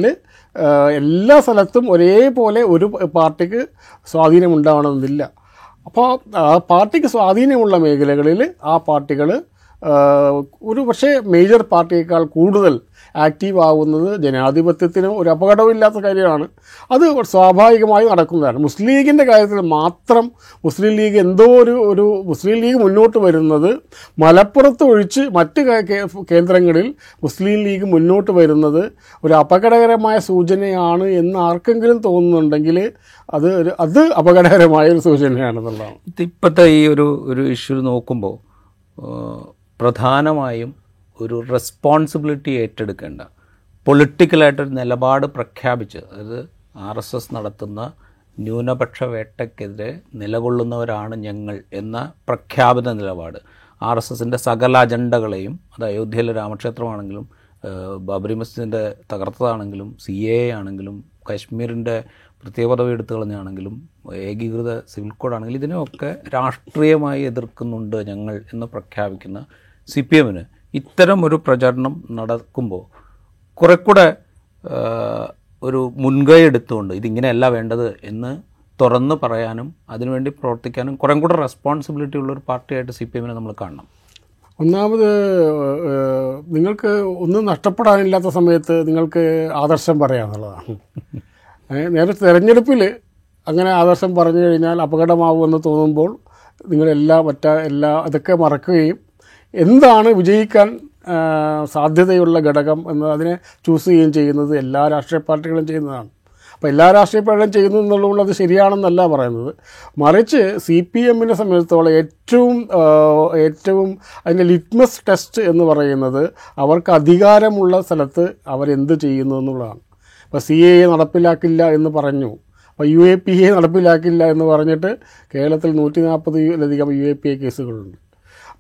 എല്ലാ സ്ഥലത്തും ഒരേപോലെ ഒരു പാർട്ടിക്ക് സ്വാധീനമുണ്ടാവണമെന്നില്ല അപ്പോൾ ആ പാർട്ടിക്ക് സ്വാധീനമുള്ള മേഖലകളിൽ ആ പാർട്ടികൾ ഒരു പക്ഷേ മേജർ പാർട്ടിയേക്കാൾ കൂടുതൽ ആക്റ്റീവ് ആവുന്നത് ജനാധിപത്യത്തിന് ഒരു അപകടമില്ലാത്ത കാര്യമാണ് അത് സ്വാഭാവികമായി നടക്കുന്നതാണ് മുസ്ലിം ലീഗിൻ്റെ കാര്യത്തിൽ മാത്രം മുസ്ലിം ലീഗ് എന്തോ ഒരു ഒരു മുസ്ലിം ലീഗ് മുന്നോട്ട് വരുന്നത് മലപ്പുറത്ത് ഒഴിച്ച് മറ്റ് കേ- കേ- കേന്ദ്രങ്ങളിൽ മുസ്ലിം ലീഗ് മുന്നോട്ട് വരുന്നത് ഒരു അപകടകരമായ സൂചനയാണ് എന്ന് ആർക്കെങ്കിലും തോന്നുന്നുണ്ടെങ്കിൽ അത് ഒരു അത് അപകടകരമായ ഒരു സൂചനയാണെന്നുള്ളതാണ് ഇത് ഇപ്പോഴത്തെ ഈ ഒരു ഒരു ഇഷ്യൂ നോക്കുമ്പോൾ പ്രധാനമായും ഒരു റെസ്പോൺസിബിലിറ്റി ഏറ്റെടുക്കേണ്ട പൊളിറ്റിക്കലായിട്ടൊരു നിലപാട് പ്രഖ്യാപിച്ച് അതായത് ആർ എസ് എസ് നടത്തുന്ന ന്യൂനപക്ഷ വേട്ടയ്ക്കെതിരെ നിലകൊള്ളുന്നവരാണ് ഞങ്ങൾ എന്ന പ്രഖ്യാപിത നിലപാട് ആർ എസ് എസിൻ്റെ സകല അജണ്ടകളെയും അത് അയോധ്യയിലെ രാമക്ഷേത്രമാണെങ്കിലും ഏഹ് ബാബരി മസ്ജിദിൻ്റെ തകർത്തതാണെങ്കിലും സി എ ആണെങ്കിലും കാശ്മീരിൻ്റെ പ്രത്യേക പദവി എടുത്തു കളഞ്ഞാണെങ്കിലും ഏകീകൃത സിവിൽ കോഡാണെങ്കിലും ഇതിനെയൊക്കെ രാഷ്ട്രീയമായി എതിർക്കുന്നുണ്ട് ഞങ്ങൾ എന്ന് പ്രഖ്യാപിക്കുന്ന സി പി എമ്മിന് ഇത്തരം ഒരു പ്രചരണം നടക്കുമ്പോൾ കുറെ കൂടെ ഏഹ്, ഒരു മുൻകൈ എടുത്തുകൊണ്ട് ഇതിങ്ങനെയല്ല വേണ്ടത് എന്ന് തുറന്ന് പറയാനും അതിനുവേണ്ടി പ്രവർത്തിക്കാനും കുറേ കൂടെ റെസ്പോൺസിബിലിറ്റി ഉള്ള ഒരു പാർട്ടിയായിട്ട് സി പി എമ്മിനെ നമ്മൾ കാണണം ഒന്നാമത് ഏഹ്, നിങ്ങൾക്ക് ഒന്നും നഷ്ടപ്പെടാനില്ലാത്ത സമയത്ത് നിങ്ങൾക്ക് ആദർശം പറയാമെന്നുള്ളതാണ് ഏഹ്, നേരെ തെരഞ്ഞെടുപ്പിൽ അങ്ങനെ ആദർശം പറഞ്ഞു കഴിഞ്ഞാൽ അപകടമാവുമെന്ന് തോന്നുമ്പോൾ നിങ്ങളെല്ലാ മറ്റ എല്ലാ ഇതൊക്കെ മറക്കുകയും എന്താണ് വിജയിക്കാൻ ഏഹ്, സാധ്യതയുള്ള ഘടകം എന്ന് അതിനെ ചൂസ് ചെയ്യുകയും ചെയ്യുന്നത് എല്ലാ രാഷ്ട്രീയ പാർട്ടികളും ചെയ്യുന്നതാണ് അപ്പോൾ എല്ലാ രാഷ്ട്രീയ പാർട്ടികളും ചെയ്യുന്നു എന്നുള്ളതുകൊണ്ട് അത് ശരിയാണെന്നല്ല പറയുന്നത് മറിച്ച് സി പി എമ്മിനെ സംബന്ധിച്ചിടത്തോളം ഏറ്റവും ആ, ഏറ്റവും അതിൻ്റെ ലിറ്റ്മസ് ടെസ്റ്റ് എന്ന് പറയുന്നത് അവർക്ക് അധികാരമുള്ള സ്ഥലത്ത് അവരെന്ത് ചെയ്യുന്നു എന്നുള്ളതാണ് ഇപ്പോൾ സി എ നടപ്പിലാക്കില്ല എന്ന് പറഞ്ഞു അപ്പോൾ യു എ പി എ നടപ്പിലാക്കില്ല എന്ന് പറഞ്ഞിട്ട് കേരളത്തിൽ നൂറ്റി നാൽപ്പതിലധികം യു എ പി എ കേസുകളുണ്ട് അപ്പോൾ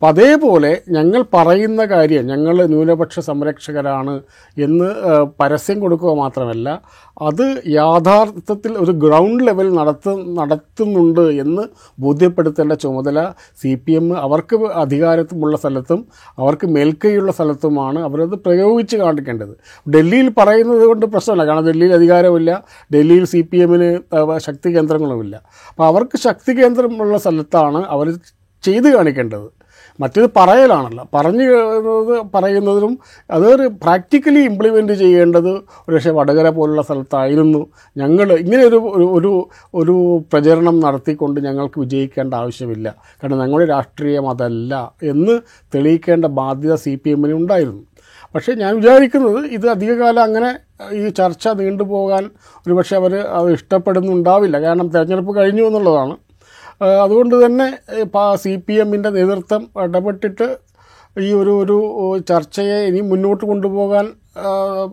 അപ്പം അതേപോലെ ഞങ്ങൾ പറയുന്ന കാര്യം ഞങ്ങൾ ന്യൂനപക്ഷ സംരക്ഷകരാണ് എന്ന് ആ, പരസ്യം കൊടുക്കുക മാത്രമല്ല അത് യാഥാർത്ഥത്തിൽ ഒരു ഗ്രൗണ്ട് ലെവൽ നടത്തു നടത്തുന്നുണ്ട് എന്ന് ബോധ്യപ്പെടുത്തേണ്ട ചുമതല സി പി എം അവർക്ക് അധികാരത്തുമുള്ള സ്ഥലത്തും അവർക്ക് മേൽക്കൈയുള്ള സ്ഥലത്തുമാണ് അവരത് പ്രയോഗിച്ച് കാണിക്കേണ്ടത് ഡൽഹിയിൽ പറയുന്നത് കൊണ്ട് പ്രശ്നമല്ല കാരണം ഡൽഹിയിൽ അധികാരമില്ല ഡൽഹിയിൽ സി പി എമ്മിന് ശക്തി കേന്ദ്രങ്ങളുമില്ല അപ്പോൾ അവർക്ക് ശക്തി കേന്ദ്രമുള്ള സ്ഥലത്താണ് അവർ ചെയ്ത് കാണിക്കേണ്ടത് മറ്റേത് പറയലാണല്ലോ പറഞ്ഞു കേറുന്നത് പറയുന്നതിനും അതൊരു പ്രാക്ടിക്കലി ഇംപ്ലിമെൻ്റ് ചെയ്യേണ്ടത് ഒരുപക്ഷെ വടകര പോലുള്ള സ്ഥലത്തായിരുന്നു ഞങ്ങൾ ഇങ്ങനെ ഒരു ഒരു- ഒരു ഒരു പ്രചരണം നടത്തിക്കൊണ്ട് ഞങ്ങൾക്ക് വിജയിക്കേണ്ട ആവശ്യമില്ല കാരണം ഞങ്ങളുടെ രാഷ്ട്രീയം അതല്ല എന്ന് തെളിയിക്കേണ്ട ബാധ്യത സി പി എമ്മിന് ഉണ്ടായിരുന്നു പക്ഷേ ഞാൻ വിചാരിക്കുന്നത് ഇത് അധികകാലം അങ്ങനെ ഈ ചർച്ച നീണ്ടുപോകാൻ ഒരുപക്ഷെ അവർ അത് ഇഷ്ടപ്പെടുന്നുണ്ടാവില്ല കാരണം തെരഞ്ഞെടുപ്പ് കഴിഞ്ഞു എന്നുള്ളതാണ് ആ, അതുകൊണ്ട് തന്നെ സി പി എമ്മിൻ്റെ നേതൃത്വം ഇടപെട്ടിട്ട് ഈ ഒരു ഒരു ചർച്ചയെ ഇനി മുന്നോട്ട് കൊണ്ടുപോകാൻ ആ,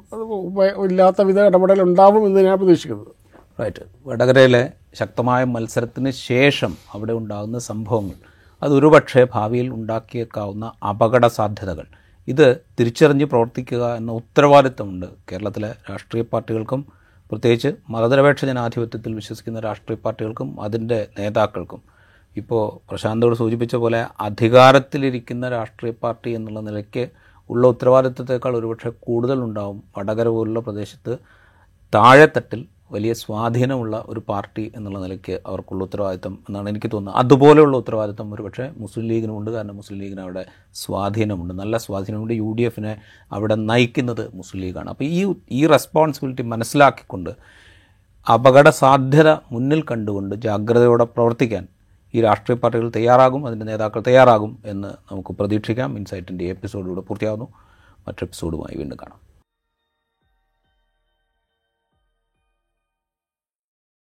ഉപ- ഇല്ലാത്ത വിധ ഇടപെടൽ ഉണ്ടാവും എന്ന് ഞാൻ പ്രതീക്ഷിക്കുന്നത് റൈറ്റ് വടകരയിലെ ശക്തമായ മത്സരത്തിന് ശേഷം അവിടെ ഉണ്ടാകുന്ന സംഭവങ്ങൾ അത് ഒരുപക്ഷെ ഭാവിയിൽ ഉണ്ടാക്കിയേക്കാവുന്ന അപകട സാധ്യതകൾ ഇത് തിരിച്ചറിഞ്ഞ് പ്രവർത്തിക്കുക എന്ന ഉത്തരവാദിത്തമുണ്ട് കേരളത്തിലെ രാഷ്ട്രീയ പാർട്ടികൾക്കും പ്രത്യേകിച്ച് മതനിരപേക്ഷ ജനാധിപത്യത്തിൽ വിശ്വസിക്കുന്ന രാഷ്ട്രീയ പാർട്ടികൾക്കും അതിൻ്റെ നേതാക്കൾക്കും ഇപ്പോൾ പ്രശാന്തോട് സൂചിപ്പിച്ച പോലെ അധികാരത്തിലിരിക്കുന്ന രാഷ്ട്രീയ പാർട്ടി എന്നുള്ള നിലയ്ക്ക് ഉള്ള ഉത്തരവാദിത്തത്തേക്കാൾ ഒരുപക്ഷെ കൂടുതലുണ്ടാവും വടകര പോലുള്ള പ്രദേശത്ത് താഴെത്തട്ടിൽ വലിയ സ്വാധീനമുള്ള ഒരു പാർട്ടി എന്നുള്ള നിലയ്ക്ക് അവർക്കുള്ള ഉത്തരവാദിത്തം എന്നാണ് എനിക്ക് തോന്നുന്നത് അതുപോലെയുള്ള ഉത്തരവാദിത്തം ഒരുപക്ഷെ മുസ്ലിം ലീഗിനുണ്ട് കാരണം മുസ്ലിം ലീഗിന് അവിടെ സ്വാധീനമുണ്ട് നല്ല സ്വാധീനമുണ്ട് യു ഡി എഫിനെ അവിടെ നയിക്കുന്നത് മുസ്ലിം ലീഗാണ് അപ്പോൾ ഈ ഈ റെസ്പോൺസിബിലിറ്റി മനസ്സിലാക്കിക്കൊണ്ട് അപകട സാധ്യത മുന്നിൽ കണ്ടുകൊണ്ട് ജാഗ്രതയോടെ പ്രവർത്തിക്കാൻ ഈ രാഷ്ട്രീയ പാർട്ടികൾ തയ്യാറാകും അതിൻ്റെ നേതാക്കൾ തയ്യാറാകും എന്ന് നമുക്ക് പ്രതീക്ഷിക്കാം ഇൻസൈറ്റിൻ്റെ എപ്പിസോഡിലൂടെ പൂർത്തിയാകുന്നു മറ്റു എപ്പിസോഡുമായി വീണ്ടും കാണാം